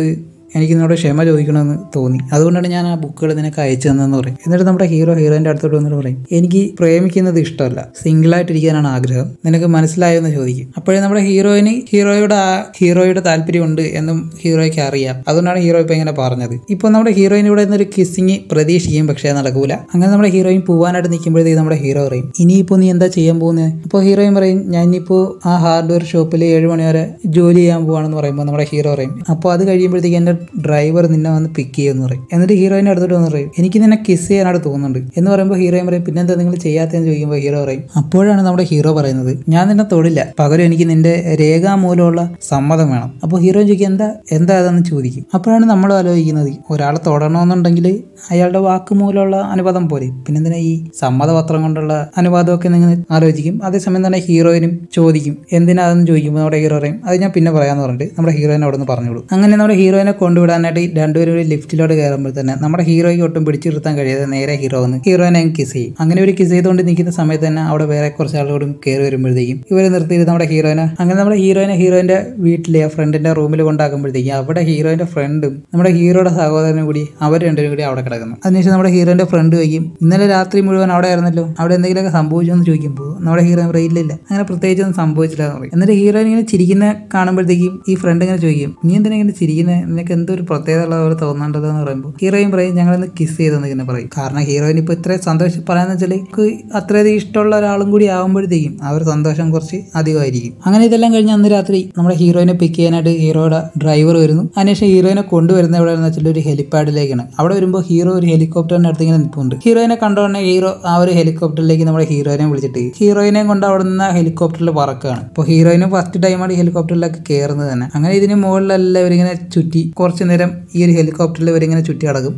എനിക്ക് നിന്നോട് ക്ഷമ ചോദിക്കണമെന്ന് തോന്നി അതുകൊണ്ടാണ് ഞാൻ ആ ബുക്കുകൾ നിനക്ക് അയച്ചു തന്നതെന്ന് പറയും എന്നിട്ട് നമ്മുടെ ഹീറോ ഹീറോയിൻ്റെ അടുത്തോട്ട് വന്നിട്ട് പറയും എനിക്ക് പ്രേമിക്കുന്നത് ഇഷ്ടമല്ല സിംഗിളായിട്ടിരിക്കാനാണ് ആഗ്രഹം നിനക്ക് മനസ്സിലായോ എന്ന് ചോദിക്കും അപ്പോഴേ നമ്മുടെ ഹീറോയിന് ഹീറോയുടെ ആ ഹീറോയുടെ താല്പര്യമുണ്ട് എന്നും ഹീറോയ്ക്ക് അറിയാം അതുകൊണ്ടാണ് ഹീറോ ഇപ്പം ഇങ്ങനെ പറഞ്ഞത് ഇപ്പോൾ നമ്മുടെ ഹീറോയിൻ ഇവിടെ നിന്നൊരു കിസ്സിങ് പ്രതീക്ഷിക്കും പക്ഷേ നടക്കൂല അങ്ങനെ നമ്മുടെ ഹീറോയിൻ പോവാനായിട്ട് നിൽക്കുമ്പോഴത്തേക്ക് നമ്മുടെ ഹീറോ പറയും ഇനിയിപ്പോൾ നീ എന്താ ചെയ്യാൻ പോകുന്നത് അപ്പോൾ ഹീറോയിൻ പറയും ഞാൻ ഇനിയിപ്പോൾ ആ ഹാർഡ്വെയർ ഷോപ്പിൽ ഏഴ് മണി വരെ ജോലി ചെയ്യാൻ പോവാണെന്ന് പറയുമ്പോൾ നമ്മുടെ ഹീറോ പറയും അപ്പോൾ അത് കഴിയുമ്പോഴത്തേക്ക് എൻ്റെ ഡ്രൈവർ നിന്നെ വന്ന് പിക്ക് ചെയ്യുമെന്ന് പറയും എന്നിട്ട് ഹീറോയിൻ്റെ അടുത്തോട്ട് വന്ന് പറയും എനിക്ക് നിന്നെ കിസ് ചെയ്യാനായിട്ട് തോന്നുന്നുണ്ട് എന്ന് പറയുമ്പോൾ ഹീറോയിൻ പറയും പിന്നെന്താ നിങ്ങൾ ചെയ്യാത്തതെന്ന് ചോദിക്കുമ്പോൾ ഹീറോ പറയും അപ്പോഴാണ് നമ്മുടെ ഹീറോ പറയുന്നത് ഞാൻ നിന്നെ തൊടില്ല പകരം എനിക്ക് നിന്റെ രേഖാമൂലമുള്ള സമ്മതം വേണം അപ്പോൾ ഹീറോയിൻ ചോദിക്കും എന്താ എന്താ അതെന്ന് ചോദിക്കും അപ്പോഴാണ് നമ്മൾ ആലോചിക്കുന്നത് ഒരാളെ തൊടണമെന്നുണ്ടെങ്കിൽ അയാളുടെ വാക്കുമൂലമുള്ള അനുവാദം പോലെ പിന്നെന്തിനാ ഈ സമ്മതപത്രം കൊണ്ടുള്ള അനുവാദമൊക്കെ നിങ്ങൾ ആലോചിക്കും അതേസമയം തന്നെ ഹീറോയിനും ചോദിക്കും എന്തിനാ അതെന്ന് ചോദിക്കുമ്പോൾ നമ്മുടെ ഹീറോ പറയും അത് ഞാൻ പിന്നെ പറയാന്ന് പറഞ്ഞിട്ട് നമ്മുടെ ഹീറോയിനെ അവിടെ നിന്ന് പറഞ്ഞോളൂ അങ്ങനെ നമ്മുടെ ഹീറോയിനെ കൊണ്ടുവിടാനായിട്ട് രണ്ടുപേരും ഒരു ലിഫ്റ്റിലോട്ട് കയറുമ്പോൾ തന്നെ നമ്മുടെ ഹീറോയ്ക്ക് ഒട്ടും പിടിച്ചു നിർത്താൻ കഴിയാതെ നേരെ ഹീറോ വന്ന് ഹീറോയിനെ കിസ് ചെയ്യും അങ്ങനെ ഒരു കിസ് ചെയ്തുകൊണ്ട് നിൽക്കുന്ന സമയത്ത് തന്നെ അവിടെ വേറെ കുറച്ച് ആളുകളും കയറി വരുമ്പോഴത്തേക്കും ഇവർ നിർത്തിയിട്ട് നമ്മുടെ ഹീറോയിനെ അങ്ങനെ നമ്മുടെ ഹീറോയിനെ ഹീറോയിന്റെ വീട്ടിലെ ഫ്രണ്ടിന്റെ റൂമിൽ കൊണ്ടാക്കുമ്പോഴത്തേക്കും അവിടെ ഹീറോയിന്റെ ഫ്രണ്ടും നമ്മുടെ ഹീറോയുടെ സഹോദരനും കൂടി അവർ രണ്ടുപേരും കൂടി അവിടെ കിടക്കുന്നു അതിനുശേഷം നമ്മുടെ ഹീറോയിന്റെ ഫ്രണ്ട് ചോദിക്കും ഇന്നലെ രാത്രി മുഴുവൻ അവിടെ ആയിരുന്നല്ലോ അവിടെ എന്തെങ്കിലുമൊക്കെ സംഭവിച്ചോ എന്ന് ചോദിക്കുമ്പോൾ നമ്മുടെ ഹീറോയിൻ പറയും ഇല്ലില്ല അങ്ങനെ പ്രത്യേകിച്ചൊന്നും സംഭവിച്ചില്ല എന്ന് പറയും എന്നിട്ട് ഹീറോയിൻ ഇങ്ങനെ ചിരിക്കുന്ന കാണുമ്പോഴത്തേക്കും ഈ ഫ്രണ്ട് ഇങ്ങനെ ചോദിക്കും നീ എന്തിനാ ഇങ്ങനെ ചിരിക്കുന്നത് നിനക്ക് എന്തോ ഒരു പ്രത്യേകത ഉള്ള പോലെ തോന്നേണ്ടത് എന്ന് പറയുമ്പോൾ ഹീറോയിൻ പറയും ഞങ്ങളിന്ന് കിസ് ചെയ്തെന്ന് ഇങ്ങനെ പറയും കാരണം ഹീറോയിൻ ഇപ്പോൾ ഇത്രയും സന്തോഷം പറയാന്ന് വെച്ചാൽ നമുക്ക് അത്രയധികം ഇഷ്ടമുള്ള ഒരാളും കൂടി ആകുമ്പോഴത്തേക്കും ആ ഒരു സന്തോഷം കുറച്ച് അധികമായിരിക്കും അങ്ങനെ ഇതെല്ലാം കഴിഞ്ഞ് അന്ന് രാത്രി നമ്മുടെ ഹീറോയിനെ പിക്ക് ചെയ്യാനായിട്ട് ഹീറോയുടെ ഡ്രൈവർ വരുന്നു അതിനുശേഷം ഹീറോയിനെ കൊണ്ടുവരുന്ന എവിടെയാണെന്ന് വെച്ചാൽ ഒരു ഹെലിപ്പാഡിലേക്കാണ് അവിടെ വരുമ്പോൾ ഹീറോ ഒരു ഹെലികോപ്റ്ററിന്റെ അടുത്ത് ഇങ്ങനെ നിൽപ്പുണ്ട് ഹീറോയിനെ കണ്ടോടനെ ഹീറോ ആ ഒരു ഹെലികോപ്റ്ററിലേക്ക് നമ്മുടെ ഹീറോയിനെ വിളിച്ചിട്ട് ഹീറോയിനെ കൊണ്ട് അവിടെ നിന്ന് ആ ഹെലികോപ്റ്ററിൽ പറക്കുകയാണ് അപ്പോൾ ഹീറോയിന് ഫസ്റ്റ് ടൈമാണ് ഈ ഹെലികോപ്റ്ററിലേക്ക് കയറുന്നത് തന്നെ അങ്ങനെ ഇതിന് മുകളിലെല്ലാം ഇവരിങ്ങനെ ചുറ്റി കുറച്ച് നേരം ഈ ഒരു ഹെലികോപ്റ്ററിൽ ഇവരിങ്ങനെ ചുറ്റി അടക്കും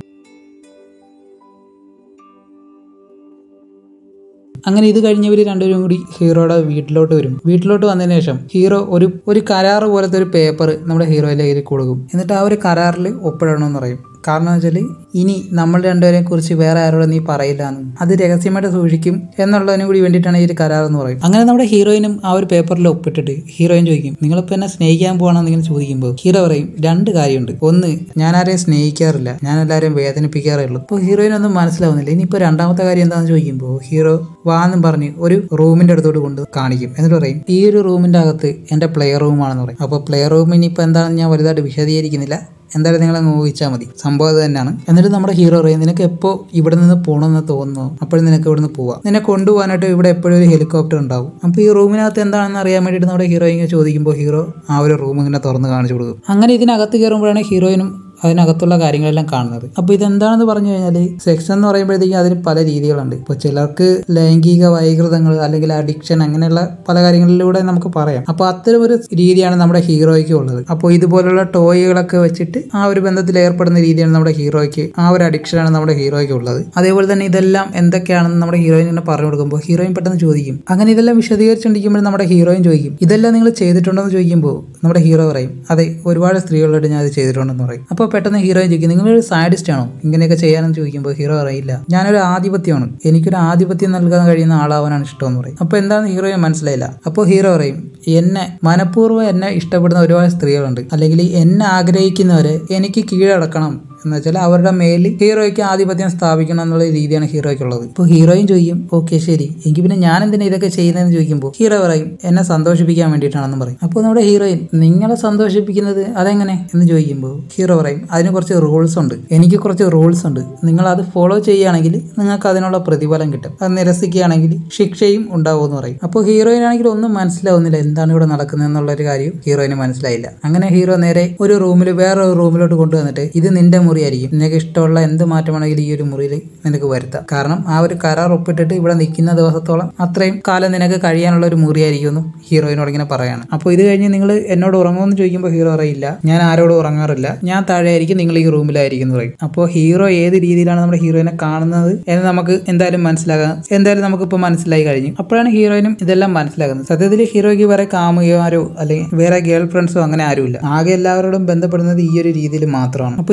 അങ്ങനെ ഇത് കഴിഞ്ഞവർ രണ്ടുപേരും കൂടി ഹീറോയുടെ വീട്ടിലോട്ട് വരും വീട്ടിലോട്ട് വന്നതിന് ശേഷം ഹീറോ ഒരു ഒരു കരാറ് പോലത്തെ ഒരു പേപ്പർ നമ്മുടെ ഹീറോയിലെ കയ്യിൽ കൊടുക്കും എന്നിട്ട് ആ ഒരു കരാറിൽ ഒപ്പിടണമെന്ന് പറയും കാരണം എന്ന് വെച്ചാൽ ഇനി നമ്മൾ രണ്ടുപേരെ കുറിച്ച് വേറെ ആരോടും നീ പറയില്ല എന്നും അത് രഹസ്യമായിട്ട് സൂക്ഷിക്കും എന്നുള്ളതിനും കൂടി വേണ്ടിയിട്ടാണ് ഈ ഒരു കരാർ എന്ന് പറയും അങ്ങനെ നമ്മുടെ ഹീറോയിനും ആ ഒരു പേപ്പറിൽ ഒപ്പിട്ടിട്ട് ഹീറോയിൻ ചോദിക്കും നിങ്ങളിപ്പോൾ എന്നെ സ്നേഹിക്കാൻ പോകണമെന്ന് ഇങ്ങനെ ചോദിക്കുമ്പോൾ ഹീറോ പറയും രണ്ട് കാര്യമുണ്ട് ഒന്ന് ഞാൻ ആരെയും സ്നേഹിക്കാറില്ല ഞാൻ എല്ലാവരെയും വേദനിപ്പിക്കാറേ ഉള്ളൂ അപ്പോൾ ഹീറോയിനൊന്നും മനസ്സിലാവുന്നില്ല ഇനിയിപ്പോൾ രണ്ടാമത്തെ കാര്യം എന്താണെന്ന് ചോദിക്കുമ്പോൾ ഹീറോ വാന്നും പറഞ്ഞ് ഒരു റൂമിന്റെ അടുത്തോട്ട് കൊണ്ട് കാണിക്കും എന്നിട്ട് പറയും ഈ ഒരു റൂമിന്റെ അകത്ത് എൻ്റെ പ്ലെയർ റൂമാണെന്ന് പറയും അപ്പോൾ പ്ലെയർ റൂം ഇനിയിപ്പോൾ എന്താണെന്ന് ഞാൻ വലുതായിട്ട് വിശദീകരിക്കുന്നില്ല എന്തായാലും നിങ്ങൾ അങ്ങ് ഊഹിച്ചാൽ മതി സംഭവം അത് തന്നെയാണ് എന്നിട്ട് നമ്മുടെ ഹീറോ പറയും നിനക്ക് എപ്പോൾ ഇവിടെ നിന്ന് പോകണമെന്ന് തോന്നുന്നു അപ്പോഴും നിനക്ക് ഇവിടെ നിന്ന് പോവാം നിന്നെ കൊണ്ടുപോകാനായിട്ട് ഇവിടെ എപ്പോഴും ഒരു ഹെലികോപ്റ്റർ ഉണ്ടാവും അപ്പോൾ ഈ റൂമിനകത്ത് എന്താണെന്ന് അറിയാൻ വേണ്ടിയിട്ട് നമ്മുടെ ഹീറോ ഇങ്ങനെ ചോദിക്കുമ്പോൾ ഹീറോ ആ ഒരു റൂം ഇങ്ങനെ തുറന്ന് കാണിച്ചു കൊടുക്കും അങ്ങനെ ഇതിനകത്ത് കയറുമ്പോഴാണ് ഹീറോയിനും അതിനകത്തുള്ള കാര്യങ്ങളെല്ലാം കാണുന്നത് അപ്പോൾ ഇതെന്താണെന്ന് പറഞ്ഞു കഴിഞ്ഞാൽ സെക്സ് എന്ന് പറയുമ്പോഴത്തേക്കും അതിന് പല രീതികളുണ്ട് ഇപ്പോൾ ചിലർക്ക് ലൈംഗിക വൈകൃതങ്ങൾ അല്ലെങ്കിൽ അഡിക്ഷൻ അങ്ങനെയുള്ള പല കാര്യങ്ങളിലൂടെ നമുക്ക് പറയാം അപ്പോൾ അത്തരം ഒരു രീതിയാണ് നമ്മുടെ ഹീറോയ്ക്ക് ഉള്ളത് അപ്പോൾ ഇതുപോലുള്ള ടോയ്കളൊക്കെ വെച്ചിട്ട് ആ ഒരു ബന്ധത്തിൽ ഏർപ്പെടുന്ന രീതിയാണ് നമ്മുടെ ഹീറോയ്ക്ക് ആ ഒരു അഡിക്ഷനാണ് നമ്മുടെ ഹീറോയ്ക്ക് ഉള്ളത് അതേപോലെ തന്നെ ഇതെല്ലാം എന്തൊക്കെയാണെന്ന് നമ്മുടെ ഹീറോയിൻ ഇങ്ങനെ പറഞ്ഞു കൊടുക്കുമ്പോൾ ഹീറോയിൻ പെട്ടെന്ന് ചോദിക്കും അങ്ങനെ ഇതെല്ലാം വിശദീകരിച്ചുകൊണ്ടിരിക്കുമ്പോൾ നമ്മുടെ ഹീറോയിൻ ചോദിക്കും ഇതെല്ലാം നിങ്ങൾ ചെയ്തിട്ടുണ്ടോ എന്ന് ചോദിക്കുമ്പോൾ നമ്മുടെ ഹീറോ പറയും അതെ ഒരുപാട് സ്ത്രീകളോട് ഞാൻ അത് ചെയ്തിട്ടുണ്ടെന്ന് പറയും അപ്പോൾ പെട്ടെന്ന് ഹീറോയിൻ ചോദിക്കും നിങ്ങളൊരു സാഡിസ്റ്റ് ആണോ ഇങ്ങനെയൊക്കെ ചെയ്യാനെന്ന് ചോദിക്കുമ്പോൾ ഹീറോ പറയില്ല ഞാനൊരു ആധിപത്യമാണ് എനിക്കൊരു ആധിപത്യം നൽകാൻ കഴിയുന്ന ആളാവാനാണ് ഇഷ്ടമെന്ന് പറയും അപ്പോൾ എന്താണ് ഹീറോയിൻ മനസ്സിലായില്ല അപ്പോൾ ഹീറോ പറയും എന്നെ മനഃപൂർവ്വം എന്നെ ഇഷ്ടപ്പെടുന്ന ഒരുപാട് സ്ത്രീകളുണ്ട് അല്ലെങ്കിൽ എന്നെ ആഗ്രഹിക്കുന്നവരെ എനിക്ക് കീഴടക്കണം എന്ന് വെച്ചാൽ അവരുടെ മേലിൽ ഹീറോയ്ക്ക് ആധിപത്യം സ്ഥാപിക്കണം എന്നുള്ള രീതിയാണ് ഹീറോയ്ക്കുള്ളത് ഇപ്പോൾ ഹീറോയും ചോദിക്കും ഓക്കെ ശരി എങ്കിൽ പിന്നെ ഞാൻ എന്തിനാ ഇതൊക്കെ ചെയ്യുന്നതെന്ന് ചോദിക്കുമ്പോൾ ഹീറോ പറയും എന്നെ സന്തോഷിപ്പിക്കാൻ വേണ്ടിയിട്ടാണെന്ന് പറയും അപ്പോൾ നമ്മുടെ ഹീറോയിൻ നിങ്ങളെ സന്തോഷിപ്പിക്കുന്നത് അതെങ്ങനെ എന്ന് ചോദിക്കുമ്പോൾ ഹീറോ പറയും അതിന് കുറച്ച് റൂൾസ് ഉണ്ട് എനിക്ക് കുറച്ച് റൂൾസ് ഉണ്ട് നിങ്ങൾ അത് ഫോളോ ചെയ്യുകയാണെങ്കിൽ നിങ്ങൾക്ക് അതിനുള്ള പ്രതിഫലം കിട്ടും അത് നിരസിക്കുകയാണെങ്കിൽ ശിക്ഷയും ഉണ്ടാവും എന്ന് പറയും അപ്പോൾ ഹീറോയിൻ ആണെങ്കിൽ ഒന്നും മനസ്സിലാവുന്നില്ല എന്താണ് ഇവിടെ നടക്കുന്നത് എന്നുള്ള ഒരു കാര്യം ഹീറോയിന് മനസ്സിലായില്ല അങ്ങനെ ഹീറോ നേരെ ഒരു റൂമിൽ വേറെ ഒരു റൂമിലോട്ട് കൊണ്ടുവന്നിട്ട് ഇത് നിന്റെ മുറിയായിരിക്കും നിനക്ക് ഇഷ്ടമുള്ള എന്ത് മാറ്റമാണെങ്കിലും ഈ ഒരു മുറിയിൽ നിനക്ക് വരുത്താം കാരണം ആ ഒരു കരാർ ഒപ്പിട്ടിട്ട് ഇവിടെ നിൽക്കുന്ന ദിവസത്തോളം അത്രയും കാലം നിനക്ക് കഴിയാനുള്ള ഒരു മുറിയായിരിക്കും എന്നും ഹീറോയിനോട് ഇങ്ങനെ പറയാണ് അപ്പോൾ ഇത് കഴിഞ്ഞ് നിങ്ങൾ എന്നോട് ഉറങ്ങുമെന്ന് ചോദിക്കുമ്പോൾ ഹീറോ പറയില്ല ഞാൻ ആരോടും ഉറങ്ങാറില്ല ഞാൻ താഴെ ആയിരിക്കും നിങ്ങൾ ഈ റൂമിലായിരിക്കും എന്ന് പറയും അപ്പോൾ ഹീറോ ഏത് രീതിയിലാണ് നമ്മുടെ ഹീറോയിനെ കാണുന്നത് എന്ന് നമുക്ക് എന്തായാലും മനസ്സിലാകാം എന്തായാലും നമുക്കിപ്പോൾ മനസ്സിലായി കഴിഞ്ഞു അപ്പോഴാണ് ഹീറോയിനും ഇതെല്ലാം മനസ്സിലാകുന്നത് സത്യത്തിൽ ഹീറോയ്ക്ക് വേറെ കാമുകമാരോ അല്ലെങ്കിൽ വേറെ ഗേൾ ഫ്രണ്ട്സോ അങ്ങനെ ആരുമില്ല ആകെ എല്ലാവരോടും ബന്ധപ്പെടുന്നത് ഈ ഒരു രീതിയിൽ മാത്രമാണ് അപ്പോൾ ഇതെല്ലാം എന്ത്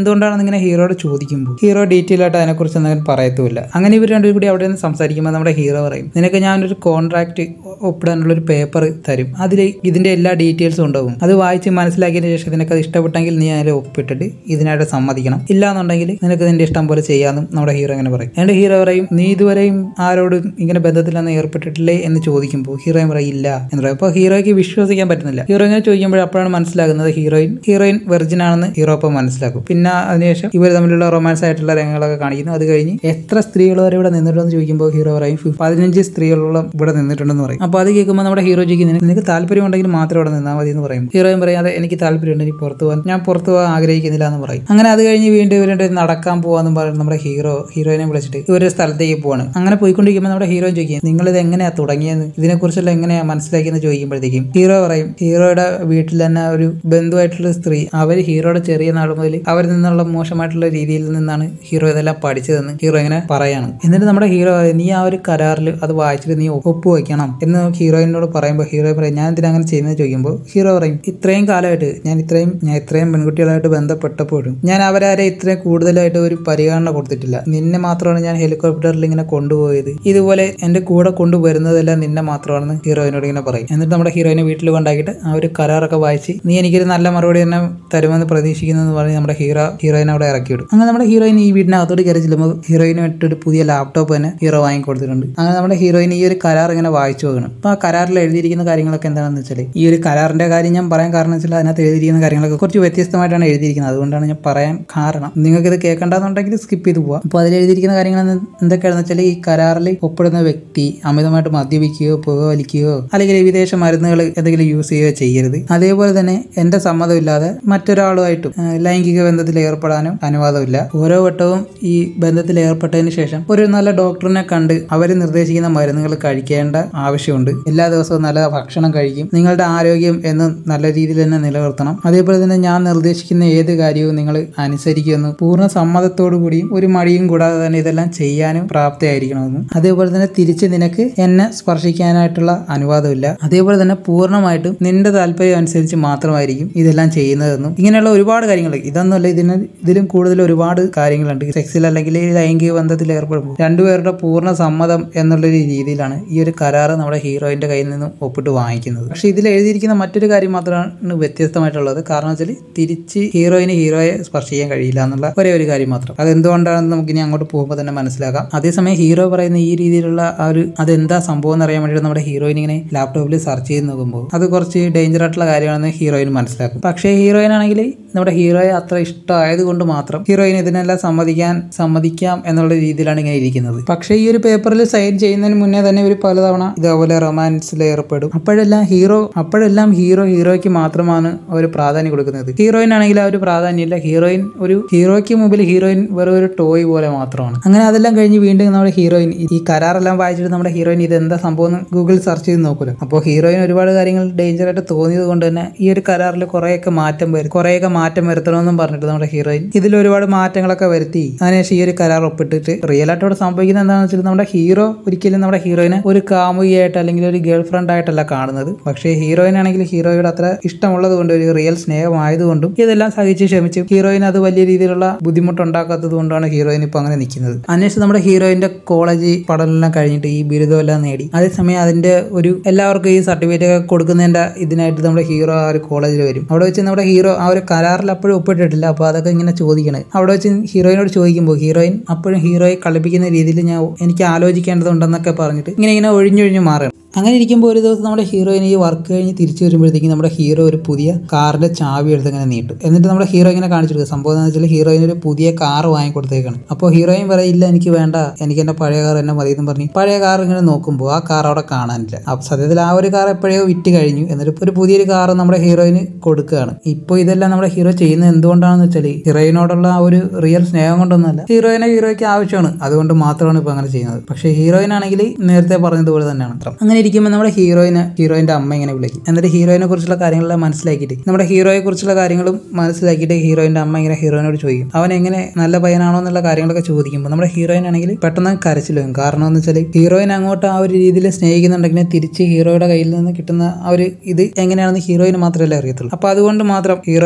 എന്തുകൊണ്ടാണെന്ന് ഇങ്ങനെ ഹീറോയോട് ചോദിക്കുമ്പോൾ ഹീറോ ഡീറ്റെയിൽ ആയിട്ട് അതിനെക്കുറിച്ച് ഒന്നും പറയത്തുമില്ല അങ്ങനെ ഇവർ രണ്ടുപേരും കൂടി അവിടെ നിന്ന് സംസാരിക്കുമ്പോൾ നമ്മുടെ ഹീറോ പറയും നിനക്ക് ഞാനൊരു കോൺട്രാക്ട് ഒപ്പിടാനുള്ള ഒരു പേപ്പർ തരും അതിൽ ഇതിന്റെ എല്ലാ ഡീറ്റെയിൽസും ഉണ്ടാവും അത് വായിച്ച് മനസ്സിലാക്കിയതിന് ശേഷം നിനക്ക് അത് ഇഷ്ടപ്പെട്ടെങ്കിൽ നീ അതിൽ ഒപ്പിട്ടിട്ട് ഇതിനായിട്ട് സമ്മതിക്കണം ഇല്ലാന്നുണ്ടെങ്കിൽ നിനക്ക് നിന്റെ ഇഷ്ടം പോലെ ചെയ്യാമെന്നും നമ്മുടെ ഹീറോ ഇങ്ങനെ പറയും എൻ്റെ ഹീറോ പറയും നീ ഇതുവരെയും ആരോടും ഇങ്ങനെ ബന്ധത്തിലൊന്നും ഏർപ്പെട്ടിട്ടില്ലേ എന്ന് ചോദിക്കുമ്പോൾ ഹീറോയിൻ പറയും ഇല്ല എന്ന് പറയും അപ്പോൾ ഹീറോയ്ക്ക് വിശ്വസിക്കാൻ പറ്റുന്നില്ല ഹീറോ ഇങ്ങനെ ചോദിക്കുമ്പോൾ അപ്പോഴാണ് മനസ്സിലാകുന്നത് ഹീറോയിൻ ഹീറോയിൻ വെർജിൻ ആണെന്ന് ഹീറോ അപ്പോൾ മനസ്സിലാക്കും പിന്നെ അതിനുശേഷം ഇവർ തമ്മിലുള്ള റൊമാൻസ് ആയിട്ടുള്ള രംഗങ്ങളൊക്കെ കാണിക്കുന്നു അത് കഴിഞ്ഞ് എത്ര സ്ത്രീകൾ വരെ ഇവിടെ നിന്നിട്ടുണ്ടെന്ന് ചോദിക്കുമ്പോൾ ഹീറോ പറയും "ഫി- പതിനഞ്ച് സ്ത്രീകളോളം ഇവിടെ നിന്നിട്ടുണ്ടെന്ന് പറയും അപ്പോൾ അത് കേൾക്കുമ്പോൾ നമ്മുടെ ഹീറോ ചോദിക്കും "നിനക്ക് നിനക്ക് താല്പര്യം ഉണ്ടെങ്കിൽ മാത്രം ഇവിടെ നിന്നാൽ മതി എന്ന് പറയും ഹീറോയിൻ പറയും അതെ എനിക്ക് താല്പര്യമുണ്ട് എനിക്ക് പുറത്ത് പോകാൻ ഞാൻ പുറത്ത് പോകാൻ ആഗ്രഹിക്കുന്നില്ല എന്ന് പറയും അങ്ങനെ അത് കഴിഞ്ഞ് വീണ്ടും ഇവരുടെ നടക്കാൻ പോവാന്ന് പറയുന്നത് നമ്മുടെ ഹീറോ ഹീറോയിനെ വിളിച്ചിട്ട് ഇവരൊരു സ്ഥലത്തേക്ക് പോവാണ് അങ്ങനെ പോയിക്കൊണ്ടിരിക്കുമ്പോൾ നമ്മുടെ ഹീറോ ചോദിക്കും നിങ്ങൾ ഇത് എങ്ങനെയാ തുടങ്ങിയത് ഇതിനെക്കുറിച്ചുള്ള എങ്ങനെയാ മനസ്സിലാക്കിയെന്ന് ചോദിക്കുമ്പോഴത്തേക്കും ഹീറോ പറയും ഹീറോയുടെ വീട്ടിൽ തന്നെ ഒരു ബന്ധുവായിട്ടുള്ള സ്ത്രീ അവർ ഹീറോയുടെ ചെറിയ നാൾ മുതൽ അവരിൽ നിന്നുള്ള മോശമായിട്ടുള്ള രീതിയിൽ നിന്നാണ് ഹീറോ ഇതെല്ലാം പഠിച്ചതെന്ന് ഹീറോ ഇങ്ങനെ പറയാണ് എന്നിട്ട് നമ്മുടെ ഹീറോ പറയും നീ ആ ഒരു കരാറിൽ അത് വായിച്ചിട്ട് നീ ഒപ്പ് വയ്ക്കണം എന്ന് ഹീറോയിനോട് പറയുമ്പോൾ ഹീറോ പറയും ഞാൻ എന്തിനാ അങ്ങനെ ചെയ്യുന്നത് ചോദിക്കുമ്പോൾ ഹീറോ പറയും ഇത്രയും കാലമായിട്ട് ഞാൻ ഇത്രയും ഞാൻ ഇത്രയും പെൺകുട്ടികളായിട്ട് ബന്ധപ്പെട്ടപ്പോഴും ഞാൻ അവരാരെ ഇത്രയും കൂടുതലായിട്ട് ഒരു പരിഗണന കൊടുത്തിട്ടില്ല നിന്നെ മാത്രമാണ് ഞാൻ ഹെലികോപ്റ്ററിൽ ഇങ്ങനെ കൊണ്ടുപോയത് ഇതുപോലെ എന്റെ കൂടെ കൊണ്ടുവരുന്നതെല്ലാം നിന്നെ മാത്രമാണെന്ന് ഹീറോയിനോട് ഇങ്ങനെ പറയും എന്നിട്ട് നമ്മുടെ ഹീറോയിനെ വീട്ടിൽ കൊണ്ടാക്കിയിട്ട് ആ ഒരു കരാറൊക്കെ വായിച്ച് നീ എനിക്കൊരു നല്ല മറുപടി തന്നെ തരുമെന്ന് പ്രതീക്ഷിക്കുന്നു എന്ന് പറഞ്ഞ് നമ്മുടെ ഹീറോ ഹീറോയിനെ അവിടെ ഇറക്കി വിടും അങ്ങനെ നമ്മുടെ ഹീറോയിൻ ഈ വീടിനകത്തോട്ട് കയറി ചെല്ലുമ്പോൾ ഹീറോയിന് വേണ്ടിയിട്ട് ഒരു പുതിയ ലാപ്ടോപ്പ് തന്നെ ഹീറോ വാങ്ങി കൊടുത്തിട്ടുണ്ട് അങ്ങനെ നമ്മുടെ ഹീറോയിൻ ഈ ഒരു കരാർ ഇങ്ങനെ വായിച്ചു നോക്കണം അപ്പോൾ ആ കരാറിൽ എഴുതിയിരിക്കുന്ന കാര്യങ്ങളൊക്കെ എന്താണെന്ന് വെച്ചാൽ ഈ ഒരു കരാറിന്റെ കാര്യം ഞാൻ പറയാൻ കാരണം വെച്ചാൽ അതിനകത്ത് എഴുതിയിരിക്കുന്ന കാര്യങ്ങളൊക്കെ കുറച്ച് വ്യത്യസ്തമായിട്ടാണ് എഴുതിയിരിക്കുന്നത് അതുകൊണ്ടാണ് ഞാൻ പറയാൻ കാരണം നിങ്ങൾക്ക് ഇത് കേൾക്കണ്ടെന്നുണ്ടെങ്കിൽ സ്കിപ്പ് ചെയ്ത് പോവാം അപ്പോൾ അതിൽ എഴുതിയിരിക്കുന്ന കാര്യങ്ങൾ എന്ത് എന്തൊക്കെയാണെന്ന് വെച്ചാൽ ഈ കരാറിൽ ഒപ്പിടുന്ന വ്യക്തി അമിതമായിട്ട് മദ്യപിക്കുകയോ പുക വലിക്കുകയോ അല്ലെങ്കിൽ വിദേശ മരുന്നുകൾ എന്തെങ്കിലും യൂസ് ചെയ്യുകയോ ചെയ്യരുത് അതേപോലെ തന്നെ എന്റെ സമ്മതമില്ലാതെ മറ്റൊരാളുമായിട്ടും ആ, ലൈംഗിക ബന്ധത്തിൽ ഏർപ്പെടാനും അനുവാദമില്ല ഓരോ വട്ടവും ഈ ബന്ധത്തിൽ ഏർപ്പെട്ടതിന് ശേഷം ഒരു നല്ല ഡോക്ടറിനെ കണ്ട് അവർ നിർദ്ദേശിക്കുന്ന മരുന്നുകൾ കഴിക്കേണ്ട ആവശ്യമുണ്ട് എല്ലാ ദിവസവും നല്ല ഭക്ഷണം കഴിക്കും നിങ്ങളുടെ ആരോഗ്യം എന്നും നല്ല രീതിയിൽ തന്നെ നിലനിർത്തണം അതേപോലെ തന്നെ ഞാൻ നിർദ്ദേശിക്കുന്ന ഏത് കാര്യവും നിങ്ങൾ അനുസരിക്കുമെന്ന് പൂർണ്ണ സമ്മതത്തോടു കൂടിയും ഒരു മടിയും കൂടാതെ തന്നെ ഇതെല്ലാം ചെയ്യാനും പ്രാപ്തയായിരിക്കണമെന്നും അതേപോലെ തന്നെ തിരിച്ച് നിനക്ക് എന്നെ സ്പർശിക്കാനായിട്ടുള്ള അനുവാദമില്ല അതേപോലെ തന്നെ പൂർണ്ണമായിട്ടും നിന്റെ താല്പര്യം അനുസരിച്ച് മാത്രമായിരിക്കും ഇതെല്ലാം ചെയ്യുന്നതെന്നും ഇങ്ങനെയുള്ള ഒരുപാട് കാര്യങ്ങൾ ഇതൊന്നുമല്ല ഇതിന് ഇതിലും കൂടുതൽ ഒരുപാട് കാര്യങ്ങളുണ്ട് സെക്സിൽ അല്ലെങ്കിൽ ഈ ലൈംഗിക ബന്ധത്തിൽ ഏർപ്പെടുമ്പോൾ രണ്ടുപേരുടെ പൂർണ്ണ സമ്മതം എന്നുള്ള ഒരു രീതിയിലാണ് ഈ ഒരു കരാറ് നമ്മുടെ ഹീറോയിന്റെ കയ്യിൽ നിന്നും ഒപ്പിട്ട് വാങ്ങിക്കുന്നത് പക്ഷെ ഇതിൽ എഴുതിയിരിക്കുന്ന മറ്റൊരു കാര്യം മാത്രമാണ് വ്യത്യസ്തമായിട്ടുള്ളത് കാരണം വെച്ചാൽ തിരിച്ച് ഹീറോയിന് ഹീറോയെ സ്പർശിക്കാൻ കഴിയില്ല എന്നുള്ള ഒരേ ഒരു കാര്യം മാത്രം അത് എന്തുകൊണ്ടാണെന്ന് നമുക്ക് ഇനി അങ്ങോട്ട് പോകുമ്പോൾ തന്നെ മനസ്സിലാക്കാം അതേസമയം ഹീറോ പറയുന്ന ഈ രീതിയിലുള്ള ആ ഒരു അതെന്താ സംഭവം എന്ന് അറിയാൻ വേണ്ടിയിട്ട് നമ്മുടെ ഹീറോയിൻ ഇങ്ങനെ ലാപ്ടോപ്പിൽ സെർച്ച് ചെയ്ത് നോക്കുമ്പോൾ അത് കുറച്ച് ഡേഞ്ചർ ആയിട്ടുള്ള കാര്യമാണെന്ന് ഹീറോയിൻ മനസ്സിലാക്കും പക്ഷേ ഹീറോയിൻ ആണെങ്കിൽ നമ്മുടെ ഹീറോയെ അത്ര ഇഷ്ടമായത് കൊണ്ട് മാത്രം ഹീറോയിൻ ഇതിനെല്ലാം സമ്മതിക്കാൻ സമ്മതിക്കാം എന്നുള്ള രീതിയിലാണ് ഇങ്ങനെ ഇരിക്കുന്നത് പക്ഷേ ഈ ഒരു പേപ്പറിൽ സൈൻ ചെയ്യുന്നതിന് മുന്നേ തന്നെ ഇവർ പലതവണ ഇതേപോലെ റൊമാൻസിൽ ഏർപ്പെടും അപ്പോഴെല്ലാം ഹീറോ അപ്പോഴെല്ലാം ഹീറോ ഹീറോയ്ക്ക് മാത്രമാണ് അവർ പ്രാധാന്യം കൊടുക്കുന്നത് ഹീറോയിൻ ആണെങ്കിൽ ആ ഒരു പ്രാധാന്യമില്ല ഹീറോയിൻ ഒരു ഹീറോയ്ക്ക് മുമ്പിൽ ഹീറോയിൻ വെറും ഒരു ടോയ് പോലെ മാത്രമാണ് അങ്ങനെ അതെല്ലാം കഴിഞ്ഞ് വീണ്ടും നമ്മുടെ ഹീറോയിൻ ഈ കരാറെല്ലാം വായിച്ചിട്ട് നമ്മുടെ ഹീറോയിൻ ഇത് എന്താ സംഭവം എന്ന് ഗൂഗിൾ സെർച്ച് ചെയ്ത് നോക്കുമല്ലോ അപ്പോൾ ഹീറോയിൻ ഒരുപാട് കാര്യങ്ങൾ ഡേഞ്ചർ ആയിട്ട് തോന്നിയത് കൊണ്ട് തന്നെ ഈ ഒരു കരാറിൽ കുറേയൊക്കെ മാറ്റം വരും കുറേയൊക്കെ മാറ്റം വരുത്തണമെന്നും പറഞ്ഞിട്ട് നമ്മുടെ ഹീറോയിൻ ഇതിൽ ഒരുപാട് മാറ്റങ്ങളൊക്കെ വരുത്തി അതിനുശേഷം ഈ ഒരു കരാർ ഒപ്പിട്ടിട്ട് റിയൽ ആയിട്ട് ഇവിടെ സംഭവിക്കുന്നത് എന്താണെന്ന് വെച്ചാൽ നമ്മുടെ ഹീറോ ഒരിക്കലും നമ്മുടെ ഹീറോയിനെ ഒരു കാമുകിയായിട്ട് അല്ലെങ്കിൽ ഒരു ഗേൾ ഫ്രണ്ട് ആയിട്ടല്ല കാണുന്നത് പക്ഷേ ഹീറോയിൻ ആണെങ്കിൽ ഹീറോയുടെ അത്ര ഇഷ്ടമുള്ളത് കൊണ്ട് ഒരു റിയൽ സ്നേഹമായതുകൊണ്ടും ഇതെല്ലാം സഹിച്ച് ക്ഷമിച്ചു ഹീറോയിൻ അത് വലിയ രീതിയിലുള്ള ബുദ്ധിമുട്ടുണ്ടാക്കാത്തത് കൊണ്ടാണ് ഹീറോയിൻ ഇപ്പൊ അങ്ങനെ നിൽക്കുന്നത് അന്വേഷിച്ച് നമ്മുടെ ഹീറോയിന്റെ കോളേജ് പഠനമെല്ലാം കഴിഞ്ഞിട്ട് ഈ ബിരുദമെല്ലാം നേടി അതേസമയം അതിന്റെ ഒരു എല്ലാവർക്കും ഈ സർട്ടിഫിക്കറ്റ് ഒക്കെ കൊടുക്കുന്നതിന്റെ ഇതിനായിട്ട് നമ്മുടെ ഹീറോ ആ ഒരു കോളേജിൽ വരും അവിടെ വെച്ച് നമ്മുടെ ഹീറോ ആ ഒരു കരാറിൽ അപ്പോഴും ഒപ്പിട്ടിട്ടില്ല അപ്പോൾ അതൊക്കെ ഇങ്ങനെ ചോദിക്കണേ അവിടെ വെച്ച് ഹീറോയിനോട് ചോദിക്കുമ്പോൾ ഹീറോയിൻ അപ്പോഴും ഹീറോയെ കളിപ്പിക്കുന്ന രീതിയിൽ ഞാൻ എനിക്ക് ആലോചിക്കേണ്ടതുണ്ടെന്നൊക്കെ പറഞ്ഞിട്ട് ഇങ്ങനെ ഇങ്ങനെ ഒഴിഞ്ഞൊഴിഞ്ഞ് മാറുകയാണ് അങ്ങനെ ഇരിക്കുമ്പോൾ ഒരു ദിവസം നമ്മുടെ ഹീറോയിൻ ഈ വർക്ക് കഴിഞ്ഞ് തിരിച്ചു വരുമ്പോഴത്തേക്കും നമ്മുടെ ഹീറോ ഒരു പുതിയ കാറിന്റെ ചാവി എടുത്ത് ഇങ്ങനെ നീട്ടും എന്നിട്ട് നമ്മുടെ ഹീറോ ഇങ്ങനെ കാണിച്ചു കൊടുക്കുക സംഭവം എന്ന് വെച്ചാൽ ഹീറോയിന് ഒരു പുതിയ കാർ വാങ്ങി കൊടുത്തേക്കാണ് അപ്പോൾ ഹീറോയിൻ പറയില്ല എനിക്ക് വേണ്ട എനിക്ക് എന്റെ പഴയ കാർ എന്നെ മതി എന്ന് പറഞ്ഞ് പഴയ കാർ ഇങ്ങനെ നോക്കുമ്പോൾ ആ കാർ അവിടെ കാണാനില്ല അപ്പോൾ സത്യത്തിൽ ആ ഒരു കാർ എപ്പോഴയോ വിറ്റ് കഴിഞ്ഞു എന്നിട്ട് ഒരു പുതിയൊരു കാർ നമ്മുടെ ഹീറോയിന് കൊടുക്കുകയാണ് ഇപ്പോൾ ഇതെല്ലാം നമ്മുടെ ഹീറോ ചെയ്യുന്നത് എന്തുകൊണ്ടാണെന്ന് വെച്ചാൽ ഹീറോയിനോടുള്ള ആ ഒരു റിയൽ സ്നേഹം കൊണ്ടൊന്നുമല്ല ഹീറോയിനെ ഹീറോയ്ക്ക് ആവശ്യമാണ് അതുകൊണ്ട് മാത്രമാണ് ഇപ്പോൾ അങ്ങനെ ചെയ്യുന്നത് പക്ഷേ ഹീറോയിൻ ആണെങ്കിൽ നേരത്തെ പറഞ്ഞതുപോലെ തന്നെയാണ് അത്ര അങ്ങനെ ഇരിക്കുമ്പോൾ നമ്മുടെ ഹീറോയിന് ഹീറോയിന്റെ അമ്മ ഇങ്ങനെ വിളിക്കും എന്നിട്ട് ഹീറോയിനെ കുറിച്ചുള്ള കാര്യങ്ങളെല്ലാം മനസ്സിലാക്കിയിട്ട് നമ്മുടെ ഹീറോയെ കുറിച്ചുള്ള കാര്യങ്ങളും മനസ്സിലാക്കിയിട്ട് ഹീറോയിന്റെ അമ്മ ഇങ്ങനെ ഹീറോയിനോട് ചോദിക്കും അവൻ എങ്ങനെ നല്ല പയ്യനാണോ എന്നുള്ള കാര്യങ്ങളൊക്കെ ചോദിക്കുമ്പോൾ നമ്മുടെ ഹീറോയിൻ ആണെങ്കിൽ പെട്ടെന്ന് കരച്ചിൽ വരും കാരണം എന്ന് വെച്ചാൽ ഹീറോയിൻ അങ്ങോട്ട് ആ ഒരു രീതിയിൽ സ്നേഹിക്കുന്നുണ്ടെങ്കിൽ തിരിച്ച് ഹീറോയുടെ കയ്യിൽ നിന്ന് കിട്ടുന്ന ആ ഒരു ഇത് എങ്ങനെയാണെന്ന് ഹീറോയിന് മാത്രമല്ലേ അറിയത്തുള്ളൂ അപ്പോൾ അതുകൊണ്ട് മാത്രം ഹീറോയിൻ ഇങ്ങനെ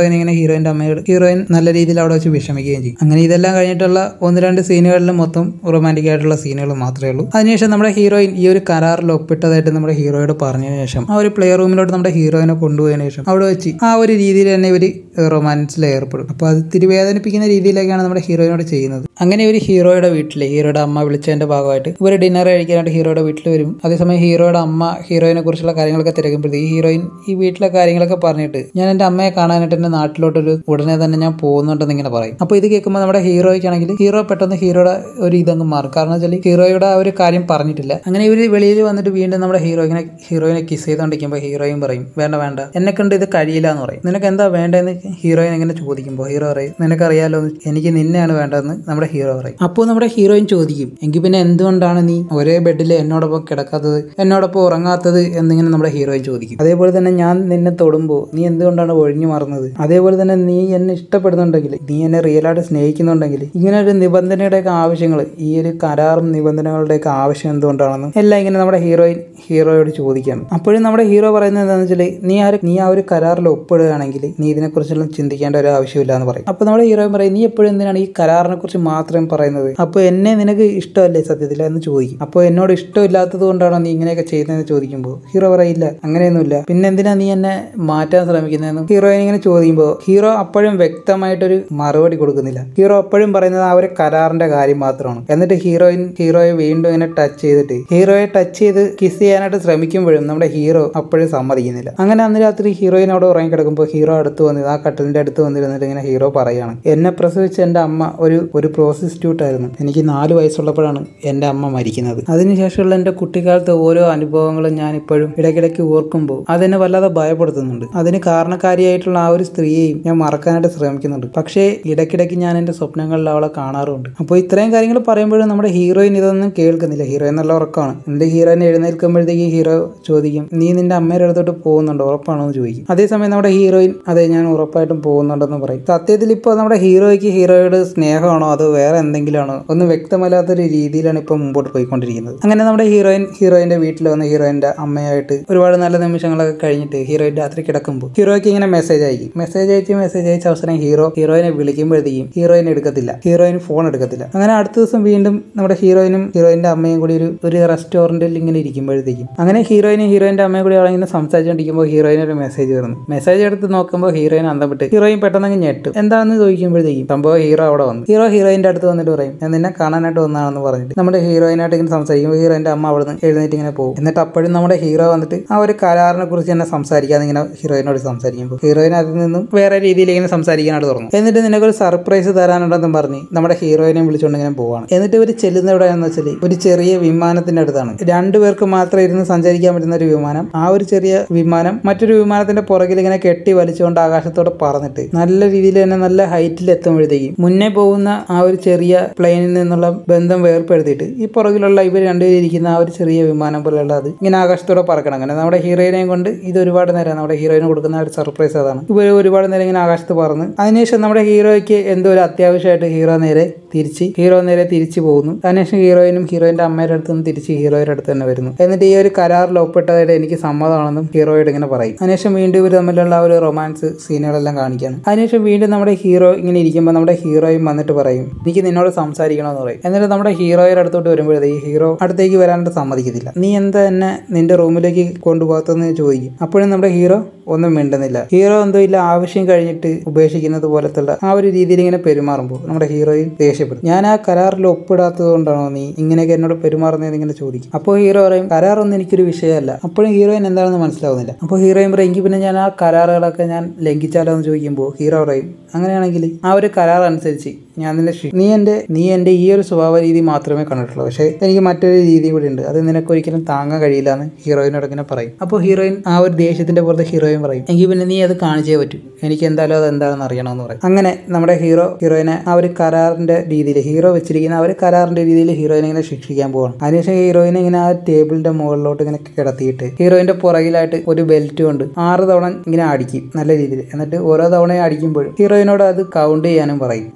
ഹീറോയിന്റെ അമ്മയോട് ഹീറോയിൻ നല്ല രീതിയിൽ അവിടെ വെച്ച് വിഷമിക്കുകയും ചെയ്യും അങ്ങനെ ഇതെല്ലാം കഴിഞ്ഞിട്ടുള്ള ഒന്ന് രണ്ട് സീനുകളിൽ മൊത്തം റൊമാൻറ്റിക് ആയിട്ടുള്ള സീനുകൾ മാത്രമേ ഉള്ളൂ അതിനുശേഷം നമ്മുടെ ഹീറോയിൻ ഈ ഒരു കരാറിൽ ഒപ്പിട്ടതായിട്ട് നമ്മുടെ ഹീറോയോട് പറഞ്ഞതിന് ശേഷം ആ ഒരു പ്ലേ റൂമിലോട്ട് നമ്മുടെ ഹീറോയിനെ കൊണ്ടുപോയതിനു ശേഷം അവിടെ വെച്ച് ആ ഒരു രീതിയിൽ തന്നെ ഇവർ റൊമാൻസിൽ ഏർപ്പെടും അപ്പോൾ അത് തിരി വേദനിപ്പിക്കുന്ന രീതിയിലേക്കാണ് നമ്മുടെ ഹീറോയിനോട് ചെയ്യുന്നത് അങ്ങനെ ഒരു ഹീറോയുടെ വീട്ടിൽ ഹീറോയുടെ അമ്മ വിളിച്ചതിന്റെ ഭാഗമായിട്ട് ഇവർ ഡിന്നർ കഴിക്കാനായിട്ട് ഹീറോയുടെ വീട്ടിൽ വരും അതേസമയം ഹീറോയുടെ അമ്മ ഹീറോയിനെ കുറിച്ചുള്ള കാര്യങ്ങളൊക്കെ തിരക്കുമ്പോഴത്തേക്ക് ഈ ഹീറോയിൻ ഈ വീട്ടിലെ കാര്യങ്ങളൊക്കെ പറഞ്ഞിട്ട് ഞാൻ എൻ്റെ അമ്മയെ കാണാനായിട്ട് എൻ്റെ നാട്ടിലോട്ടൊരു ഉടനെ തന്നെ ഞാൻ പോകുന്നുണ്ടെന്ന് ഇങ്ങനെ പറയും അപ്പോൾ ഇത് കേൾക്കുമ്പോൾ നമ്മുടെ ഹീറോയ്ക്കാണെങ്കിൽ ഹീറോ പെട്ടെന്ന് ഹീറോയുടെ ഒരു ഇതങ്ങ് മാറും കാരണം വെച്ചാൽ ഹീറോയുടെ ആ ഒരു കാര്യം പറഞ്ഞിട്ടില്ല അങ്ങനെ ഇവർ വെളിയിൽ വന്നിട്ട് വീണ്ടും നമ്മുടെ ഹീറോ ഇങ്ങനെ ഹീറോയിനെ കിസ് ചെയ്തുകൊണ്ടിരിക്കുമ്പോൾ ഹീറോയും പറയും വേണ്ട വേണ്ട എന്നെ കണ്ട് ഇത് കഴിയില്ല എന്ന് പറയും നിനക്ക് എന്താ വേണ്ടതെന്ന് ഹീറോയിൻ എങ്ങനെ ചോദിക്കുമ്പോൾ ഹീറോ പറയും നിനക്കറിയാലോ എനിക്ക് നിന്നെയാണ് വേണ്ടതെന്ന് നമ്മുടെ ഹീറോ പറയും അപ്പോൾ നമ്മുടെ ഹീറോയിൻ ചോദിക്കും എങ്കിൽ പിന്നെ എന്തുകൊണ്ടാണ് നീ ഒരേ ബെഡിൽ എന്നോടൊപ്പം കിടക്കാത്തത് എന്നോടൊപ്പം ഉറങ്ങാത്തത് എന്നിങ്ങനെ നമ്മുടെ ഹീറോയിൻ ചോദിക്കും അതേപോലെ തന്നെ ഞാൻ നിന്നെ തൊടുമ്പോൾ നീ എന്തുകൊണ്ടാണ് ഒഴിഞ്ഞു മാറുന്നത് അതേപോലെ തന്നെ നീ എന്നെ ഇഷ്ടപ്പെടുന്നുണ്ടെങ്കിൽ നീ എന്നെ റിയലായിട്ട് സ്നേഹിക്കുന്നുണ്ടെങ്കിൽ ഇങ്ങനെ ഒരു നിബന്ധനയുടെയൊക്കെ ആവശ്യങ്ങൾ ഈ ഒരു കരാറും നിബന്ധനകളുടെയൊക്കെ ആവശ്യം എന്തുകൊണ്ടാണെന്നും എല്ലാം ഇങ്ങനെ നമ്മുടെ ഹീറോയിൻ ഹീറോയോട് ചോദിക്കുകയാണ് അപ്പോഴും നമ്മുടെ ഹീറോ പറയുന്നത് എന്താണെന്ന് വെച്ചാൽ നീ ആ ഒരു നീ ആ ഒരു കരാറിൽ ഒപ്പിടുകയാണെങ്കിൽ നീ ഇതിനെക്കുറിച്ചെല്ലാം ചിന്തിക്കേണ്ട ഒരു ആവശ്യമില്ല എന്ന് പറയും അപ്പോൾ നമ്മുടെ ഹീറോയും പറയും നീ എപ്പോഴും എന്തിനാണ് ഈ കരാറിനെ കുറിച്ച് മാത്രം പറയുന്നത് അപ്പോൾ എന്നെ നിനക്ക് ഇഷ്ടമല്ലേ സത്യത്തിൽ എന്ന് ചോദിക്കും അപ്പോൾ എന്നോട് ഇഷ്ടമില്ലാത്തത് കൊണ്ടാണോ നീ ഇങ്ങനെയൊക്കെ ചെയ്യുന്നതെന്ന് ചോദിക്കുമ്പോൾ ഹീറോ പറയില്ല അങ്ങനെയൊന്നുമില്ല പിന്നെ എന്തിനാ നീ എന്നെ മാറ്റാൻ ശ്രമിക്കുന്നതെന്നും ഹീറോയിൻ ഇങ്ങനെ ചോദിക്കുമ്പോൾ ഹീറോ അപ്പോഴും വ്യക്തമായിട്ടൊരു മറുപടി കൊടുക്കുന്നില്ല ഹീറോ അപ്പോഴും പറയുന്നത് ആ ഒരു കരാറിന്റെ കാര്യം മാത്രമാണ് എന്നിട്ട് ഹീറോയിൻ ഹീറോയെ വീണ്ടും ഇങ്ങനെ ടച്ച് ചെയ്തിട്ട് ഹീറോയെ ടച്ച് ചെയ്ത് കിസ് ചെയ്യാനായിട്ട് ശ്രമിക്കുമ്പോഴും നമ്മുടെ ഹീറോ അപ്പോഴും സമ്മതിക്കുന്നില്ല അങ്ങനെ അന്ന് രാത്രി ഹീറോയിൻ അവിടെ ഉറങ്ങിക്കിടക്കുമ്പോൾ ഹീറോ അടുത്ത് വന്നത് ആ കട്ടലിന്റെ അടുത്ത് വന്നിരുന്നിട്ട് ഇങ്ങനെ ഹീറോ പറയാണ് എന്നെ പ്രസവിച്ച എൻ്റെ അമ്മ ഒരു ഒരു പ്രോസിസ്റ്റ്യൂട്ട് ആയിരുന്നു എനിക്ക് നാല് വയസ്സുള്ളപ്പോഴാണ് എൻ്റെ അമ്മ മരിക്കുന്നത് അതിനുശേഷമുള്ള എൻ്റെ കുട്ടിക്കാലത്തെ ഓരോ അനുഭവങ്ങളും ഞാൻ ഇപ്പോഴും ഇടയ്ക്കിടയ്ക്ക് ഓർക്കുമ്പോൾ അതെന്നെ വല്ലാതെ ഭയപ്പെടുത്തുന്നുണ്ട് അതിന് കാരണക്കാരിയായിട്ടുള്ള ആ ഒരു സ്ത്രീയെയും ഞാൻ മറക്കാനായിട്ട് ശ്രമിക്കുന്നുണ്ട് പക്ഷേ ഇടയ്ക്കിടയ്ക്ക് ഞാൻ എൻ്റെ സ്വപ്നങ്ങളിൽ അവളെ കാണാറുണ്ട് അപ്പോൾ ഇത്രയും കാര്യങ്ങൾ പറയുമ്പോഴും നമ്മുടെ ഹീറോയിൻ ഇതൊന്നും കേൾക്കുന്നില്ല ഹീറോയിൻ നല്ല ഉറക്കമാണ് എൻ്റെ ഹീറോയിൻ എഴുന്നേൽക്കുമ്പോഴത്തേക്ക് ഹീറോ ചോദിക്കും നീ നിന്റെ അമ്മയുടെ അടുത്തോട്ട് പോകുന്നുണ്ടോ ഉറപ്പാണോ എന്ന് ചോദിക്കും അതേസമയം നമ്മുടെ ഹീറോയിൻ അതെ ഞാൻ ഉറപ്പായിട്ടും പോകുന്നുണ്ടെന്ന് പറയും സത്യത്തിൽ ഇപ്പോൾ നമ്മുടെ ഹീറോയ്ക്ക് ഹീറോയോട് സ്നേഹമാണോ അതോ വേറെ എന്തെങ്കിലും ആണോ ഒന്നും വ്യക്തമല്ലാത്തൊരു രീതിയിലാണ് ഇപ്പോൾ മുമ്പോട്ട് പോയിക്കൊണ്ടിരിക്കുന്നത് അങ്ങനെ നമ്മുടെ ഹീറോയിൻ ഹീറോയിന്റെ വീട്ടിൽ വന്ന് ഹീറോയിന്റെ അമ്മയായിട്ട് ഒരുപാട് നല്ല നിമിഷങ്ങളൊക്കെ കഴിഞ്ഞിട്ട് ഹീറോയിൻ രാത്രി കിടക്കുമ്പോൾ ഹീറോയ്ക്ക് ഇങ്ങനെ മെസ്സേജ് അയക്കും മെസ്സേജ് അയച്ച് മെസ്സേജ് അയച്ച അവസരം ഹീറോ ഹീറോയിനെ വിളിക്കുമ്പോഴത്തേക്കും ഹീറോയിൻ എടുക്കത്തില്ല ഹീറോയിൻ ഫോൺ എടുക്കത്തില്ല അങ്ങനെ അടുത്ത ദിവസം വീണ്ടും നമ്മുടെ ഹീറോയിനും ഹീറോയിന്റെ അമ്മയും കൂടി ഒരു ഒരു റെസ്റ്റോറന്റിൽ ഇങ്ങനെ ഇരിക്കുമ്പോഴത്തേക്കും അങ്ങനെ ഹീറോയിനും ഹീറോയിന്റെ അമ്മയും കൂടി അവിടെ ഇങ്ങനെ സംസാരിച്ചുകൊണ്ടിരിക്കുമ്പോൾ ഹീറോയിന് ഒരു മെസ്സേജ് വരുന്നു മെസ്സേജ് എടുത്ത് നോക്കുമ്പോൾ ഹീറോയിൻ അന്തം വിട്ട് ഹീറോയിൻ പെട്ടെന്ന് അങ്ങ് ഞെട്ടും എന്താണെന്ന് ചോദിക്കുമ്പോഴത്തേക്കും സംഭവം ഹീറോ അവിടെ വന്നു ഹീറോ ഹീറോയിന്റെ അടുത്ത് വന്നിട്ട് പറയും ഞാൻ നിന്നെ കാണാനായിട്ട് വന്നതാണെന്ന് പറഞ്ഞിട്ട് നമ്മുടെ ഹീറോയിനായിട്ട് ഇങ്ങനെ സംസാരിക്കുമ്പോൾ ഹീറോയിന്റെ അമ്മ അവിടെ നിന്ന് എഴുന്നേറ്റ് ഇങ്ങനെ പോകും എന്നിട്ട് അപ്പോഴും നമ്മുടെ ഹീറോ വന്നിട്ട് ആ ഒരു കരാറിനെ കുറിച്ച് തന്നെ സംസാരിക്കാതെ ഇങ്ങനെ ഹീറോയിനോട് സംസാരിക്കുമ്പോൾ ഹീറോയിൻ അതിൽ നിന്നും വേറെ രീതിയിൽ ഇങ്ങനെ സംസാരിക്കാനായിട്ട് തുടങ്ങും എന്നിട്ട് നിനക്കൊരു സർപ്രൈസ് തരാനുണ്ടെന്നും പറഞ്ഞ് നമ്മുടെ ഹീറോയിനെ വിളിച്ചുകൊണ്ട് ഇങ്ങനെ പോവാണ് എന്നിട്ട് ഇവർ ചെല്ലുന്ന എവിടെയാണെന്ന് വെച്ചാൽ ഒരു ചെറിയ വിമാനത്തിന്റെ അടുത്താണ് രണ്ടുപേർക്ക് മാത്രം ഇരുന്ന് സഞ്ചരിക്കാൻ പറ്റുന്ന ഒരു വിമാനം ആ ഒരു ചെറിയ വിമാനം മറ്റൊരു വിമാനത്തിന്റെ പുറകിൽ ഇങ്ങനെ കെട്ടി വലിച്ചുകൊണ്ട് ആകാശത്തോടെ പറന്നിട്ട് നല്ല രീതിയിൽ തന്നെ നല്ല ഹൈറ്റിൽ എത്തുമ്പോഴത്തേക്കും മുന്നേ പോകുന്ന ആ ഒരു ചെറിയ പ്ലെയിനിൽ നിന്നുള്ള ബന്ധം വേർപ്പെടുത്തിയിട്ട് ഈ പുറകിലുള്ള ഇവർ രണ്ടുപേരും ഇരിക്കുന്ന ആ ഒരു ചെറിയ വിമാനം പോലെയുള്ള അത് ഇങ്ങനെ ആകാശത്തോടെ പറക്കണം അങ്ങനെ നമ്മുടെ ഹീറോയിനെയും കൊണ്ട് ഇത് ഒരുപാട് നേരം നമ്മുടെ ഹീറോയിന് കൊടുക്കുന്ന ഒരു സർപ്രൈസ് അതാണ് ഇവർ ഒരുപാട് നേരം ഇങ്ങനെ ആകാശത്ത് പറന്ന് അതിനുശേഷം നമ്മുടെ ഹീറോയ്ക്ക് എന്തോ ഒരു അത്യാവശ്യമായിട്ട് ഹീറോ നേരെ തിരിച്ച് ഹീറോ നേരെ തിരിച്ചു പോകുന്നു അതിനുശേഷം ഹീറോയിനും ഹീറോയിന്റെ അമ്മയുടെ അടുത്ത് നിന്ന് തിരിച്ച് ഹീറോയുടെ അടുത്ത് തന്നെ വരുന്നു എന്നിട്ട് ഈ ഒരു കരാറിൽ ഒപ്പിട്ടതായിട്ട് എനിക്ക് സമ്മതമാണെന്നും ഹീറോയോട് ഇങ്ങനെ പറയും അതിനുശേഷം വീണ്ടും ഇവർ തമ്മിലുള്ള ആ ഒരു റൊമാൻസ് സീനുകളെല്ലാം കാണിക്കുകയാണ് അതിനുശേഷം വീണ്ടും നമ്മുടെ ഹീറോ ഇങ്ങനെ ഇരിക്കുമ്പോൾ നമ്മുടെ ഹീറോയും വന്നിട്ട് പറയും എനിക്ക് നിന്നോട് സംസാരിക്കണമെന്ന് പറയും എന്നിട്ട് നമ്മുടെ ഹീറോയുടെ അടുത്തോട്ട് വരുമ്പോഴത്തേക്ക് ഹീറോ അടുത്തേക്ക് വരാനായിട്ട് സമ്മതിക്കത്തില്ല നീ എന്താ എന്നെ നിന്റെ റൂമിലേക്ക് കൊണ്ടുപോകത്തെന്ന് ചോദിക്കും അപ്പോഴും നമ്മുടെ ഹീറോ ഒന്നും മിണ്ടുന്നില്ല ഹീറോ എന്തോ ഇല്ല ആവശ്യം കഴിഞ്ഞിട്ട് ഉപേക്ഷിക്കുന്നത് പോലത്തുള്ള ആ ഒരു രീതിയിൽ ഇങ്ങനെ പെരുമാറുമ്പോൾ നമ്മുടെ ഹീറോയും ദേഷ്യപ്പെടും ഞാൻ ആ കരാറിൽ ഒപ്പിടാത്തത് കൊണ്ടാണോ നീ ഇങ്ങനെയൊക്കെ എന്നോട് പെരുമാറുന്നതെന്ന് ഇങ്ങനെ ചോദിക്കും അപ്പോൾ ഹീറോ പറയും കരാറൊന്നും എനിക്കൊരു വിഷയമല്ല അപ്പോഴും ഹീറോയിൻ എന്താണെന്ന് മനസ്സിലാവുന്നില്ല അപ്പോൾ ഹീറോയിൻ പറയും എങ്കിൽ പിന്നെ ഞാൻ ആ കരാറുകളൊക്കെ ഞാൻ ലംഘിച്ചാലോ എന്ന് ചോദിക്കുമ്പോൾ ഹീറോ പറയും അങ്ങനെയാണെങ്കിൽ ആ ഒരു കരാർ അനുസരിച്ച് ഞാൻ നിന്നെ ശി- നീ എൻ്റെ നീ എൻ്റെ ഈ ഒരു സ്വഭാവ രീതി മാത്രമേ കണ്ടിട്ടുള്ളൂ പക്ഷേ എനിക്ക് മറ്റൊരു രീതി കൂടി ഉണ്ട് അത് നിനക്കൊരിക്കലും താങ്ങാൻ കഴിയില്ല എന്ന് ഹീറോയിനോട് ഇങ്ങനെ പറയും അപ്പോൾ ഹീറോയിൻ ആ ഒരു ദേഷ്യത്തിന്റെ പുറത്ത് ഹീറോയിൻ പറയും എങ്കിൽ പിന്നെ നീ അത് കാണിച്ചേ പറ്റൂ എനിക്ക് എന്തായാലും അത് എന്താണെന്ന് അറിയണമെന്ന് പറയും അങ്ങനെ നമ്മുടെ ഹീറോ ഹീറോയിനെ ആ ഒരു കരാറിന്റെ രീതിയിൽ ഹീറോ വെച്ചിരിക്കുന്ന ആ ഒരു കരാറിന്റെ രീതിയിൽ ഹീറോയിനെ ഇങ്ങനെ ശിക്ഷിക്കാൻ പോവാണ് അതിനുശേഷം ഹീറോയിനെ ഇങ്ങനെ ആ ടേബിളിന്റെ മുകളിലോട്ട് ഇങ്ങനെ കിടത്തിയിട്ട് ഹീറോയിന്റെ പുറകിലായിട്ട് ഒരു ബെൽറ്റ് കൊണ്ട് ആറ് തവണ ഇങ്ങനെ അടിക്കും നല്ല രീതിയിൽ എന്നിട്ട് ഓരോ തവണയും അടിക്കുമ്പോഴും ഹീറോയിനോട് അത് കൗണ്ട് ചെയ്യാനും പറയും അങ്ങനെ ഹീറോയിൻ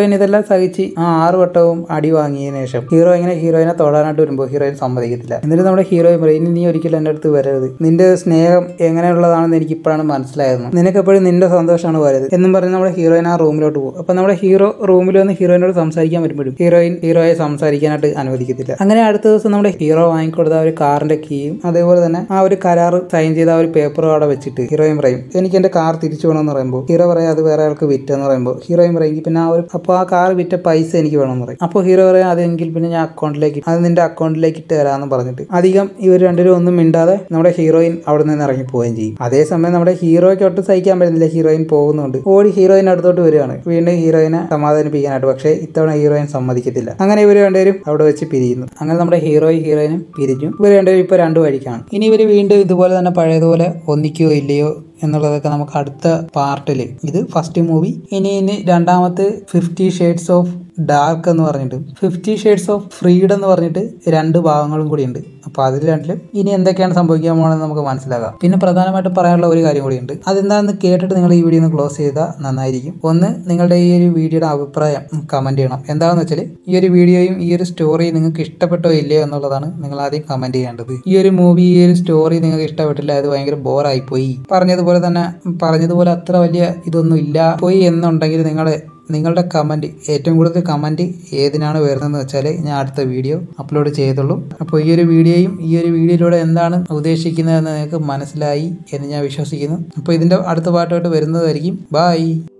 ഹീറോയിൻ ഇതെല്ലാം സഹിച്ച് ആ ആറ് വട്ടവും അടി വാങ്ങിയതിനു ശേഷം ഹീറോ ഇങ്ങനെ ഹീറോയിനെ തൊടാനായിട്ട് വരുമ്പോൾ ഹീറോയിൻ സമ്മതിക്കത്തില്ല എന്നിട്ട് നമ്മുടെ ഹീറോയിൻ പറയും ഇനി നീ ഒരിക്കലും എൻ്റെ അടുത്ത് വരരുത് നിന്റെ സ്നേഹം എങ്ങനെയുള്ളതാണെന്ന് എനിക്ക് ഇപ്പോഴാണ് മനസ്സിലായത് നിനക്ക് എപ്പോഴും നിന്റെ സന്തോഷമാണ് വലുത് എന്നും പറഞ്ഞ് നമ്മുടെ ഹീറോയിൻ ആ റൂമിലോട്ട് പോകും അപ്പൊ നമ്മുടെ ഹീറോ റൂമിൽ വന്ന് ഹീറോയിനോട് സംസാരിക്കാൻ വരുമ്പോഴും ഹീറോയിൻ ഹീറോയെ സംസാരിക്കാനായിട്ട് അനുവദിക്കത്തില്ല അങ്ങനെ അടുത്ത ദിവസം നമ്മുടെ ഹീറോ വാങ്ങിക്കൊടുത്ത ആ ഒരു കാറിന്റെ കീയും അതേപോലെ തന്നെ ആ ഒരു കരാർ സൈൻ ചെയ്ത ആ ഒരു പേപ്പറും അവിടെ വെച്ചിട്ട് ഹീറോയിൻ പറയും എനിക്ക് എന്റെ കാർ തിരിച്ചു വേണമെന്ന് പറയുമ്പോൾ ഹീറോ പറയാം അത് വേറെ ആൾക്ക് വിറ്റെന്ന് പറയുമ്പോൾ ഹീറോയിൻ പറയും "എങ്കിൽ പിന്നെ ആ ഒരു അപ്പോൾ ആ കാർ വിറ്റ പൈസ എനിക്ക് വേണമെന്ന് പറയും അപ്പോൾ ഹീറോ പറയാം അതെങ്കിൽ പിന്നെ ഞാൻ അക്കൗണ്ടിലേക്ക് അത് നിന്റെ അക്കൗണ്ടിലേക്ക് ഇട്ട് തരാമെന്ന് പറഞ്ഞിട്ട് അധികം ഇവർ രണ്ടുപേരും ഒന്നും മിണ്ടാതെ നമ്മുടെ ഹീറോയിൻ അവിടെ നിന്ന് ഇറങ്ങി പോവുകയും ചെയ്യും അതേസമയം നമ്മുടെ ഹീറോയ്ക്ക് ഒട്ടും സഹിക്കാൻ പറ്റുന്നില്ല ഹീറോയിൻ പോകുന്നുണ്ട് ഓടി ഹീറോയിൻ അടുത്തോട്ട് വരികയാണ് വീണ്ടും ഹീറോയിനെ സമാധാനിപ്പിക്കാനായിട്ട് പക്ഷേ ഇത്തവണ ഹീറോയിൻ സമ്മതിക്കത്തില്ല അങ്ങനെ ഇവർ രണ്ടുപേരും അവിടെ വെച്ച് പിരിയുന്നു അങ്ങനെ നമ്മുടെ ഹീറോയും ഹീറോയിനും പിരിഞ്ഞു ഇവർ രണ്ടുപേരും ഇപ്പോൾ രണ്ട് വഴിക്കാണ് ഇനി ഇവർ വീണ്ടും ഇതുപോലെ തന്നെ പഴയതുപോലെ ഒന്നിക്കുകയോ ഇല്ലയോ എന്നുള്ളതൊക്കെ നമുക്ക് അടുത്ത പാർട്ടിൽ ഇത് ഫസ്റ്റ് മൂവി ഇനി ഇനി രണ്ടാമത്തെ ഫിഫ്റ്റി ഷെയ്ഡ്സ് ഓഫ് ഡാർക്ക് എന്ന് പറഞ്ഞിട്ട് ഫിഫ്റ്റി ഷെയ്ഡ്സ് ഓഫ് ഫ്രീഡം എന്ന് പറഞ്ഞിട്ട് രണ്ട് ഭാഗങ്ങളും കൂടി ഉണ്ട് അപ്പോൾ അതിൽ രണ്ടിലും ഇനി എന്തൊക്കെയാണ് സംഭവിക്കാൻ പോകുന്നത് നമുക്ക് മനസ്സിലാക്കാം പിന്നെ പ്രധാനമായിട്ട് പറയാനുള്ള ഒരു കാര്യം കൂടിയുണ്ട് അതെന്താണെന്ന് കേട്ടിട്ട് നിങ്ങൾ ഈ വീഡിയോ ഒന്ന് ക്ലോസ് ചെയ്താൽ നന്നായിരിക്കും ഒന്ന് നിങ്ങളുടെ ഈ ഒരു വീഡിയോയുടെ അഭിപ്രായം കമൻറ്റ് ചെയ്യണം എന്താണെന്ന് വെച്ചാൽ ഈ ഒരു വീഡിയോയും ഈ ഒരു സ്റ്റോറിയും നിങ്ങൾക്ക് ഇഷ്ടപ്പെട്ടോ ഇല്ലയോ എന്നുള്ളതാണ് നിങ്ങൾ ആദ്യം കമൻറ്റ് ചെയ്യേണ്ടത് ഈ ഒരു മൂവി ഈ ഒരു സ്റ്റോറി നിങ്ങൾക്ക് ഇഷ്ടപ്പെട്ടില്ല അത് ഭയങ്കര ബോറായി പോയി പറഞ്ഞതുപോലെ തന്നെ പറഞ്ഞതുപോലെ അത്ര വലിയ ഇതൊന്നും ഇല്ല പോയി എന്നുണ്ടെങ്കിൽ നിങ്ങൾ നിങ്ങളുടെ കമൻറ്റ് ഏറ്റവും കൂടുതൽ കമൻറ്റ് ഏതിനാണ് വരുന്നതെന്ന് വെച്ചാൽ ഞാൻ അടുത്ത വീഡിയോ അപ്ലോഡ് ചെയ്തുള്ളൂ അപ്പോൾ ഈ ഒരു വീഡിയോയും ഈ ഒരു വീഡിയോയിലൂടെ എന്താണ് ഉദ്ദേശിക്കുന്നതെന്ന് നിങ്ങൾക്ക് മനസ്സിലായി എന്ന് ഞാൻ വിശ്വസിക്കുന്നു അപ്പോൾ ഇതിൻ്റെ അടുത്ത പാട്ടുമായിട്ട് വരുന്നതായിരിക്കും ബായ്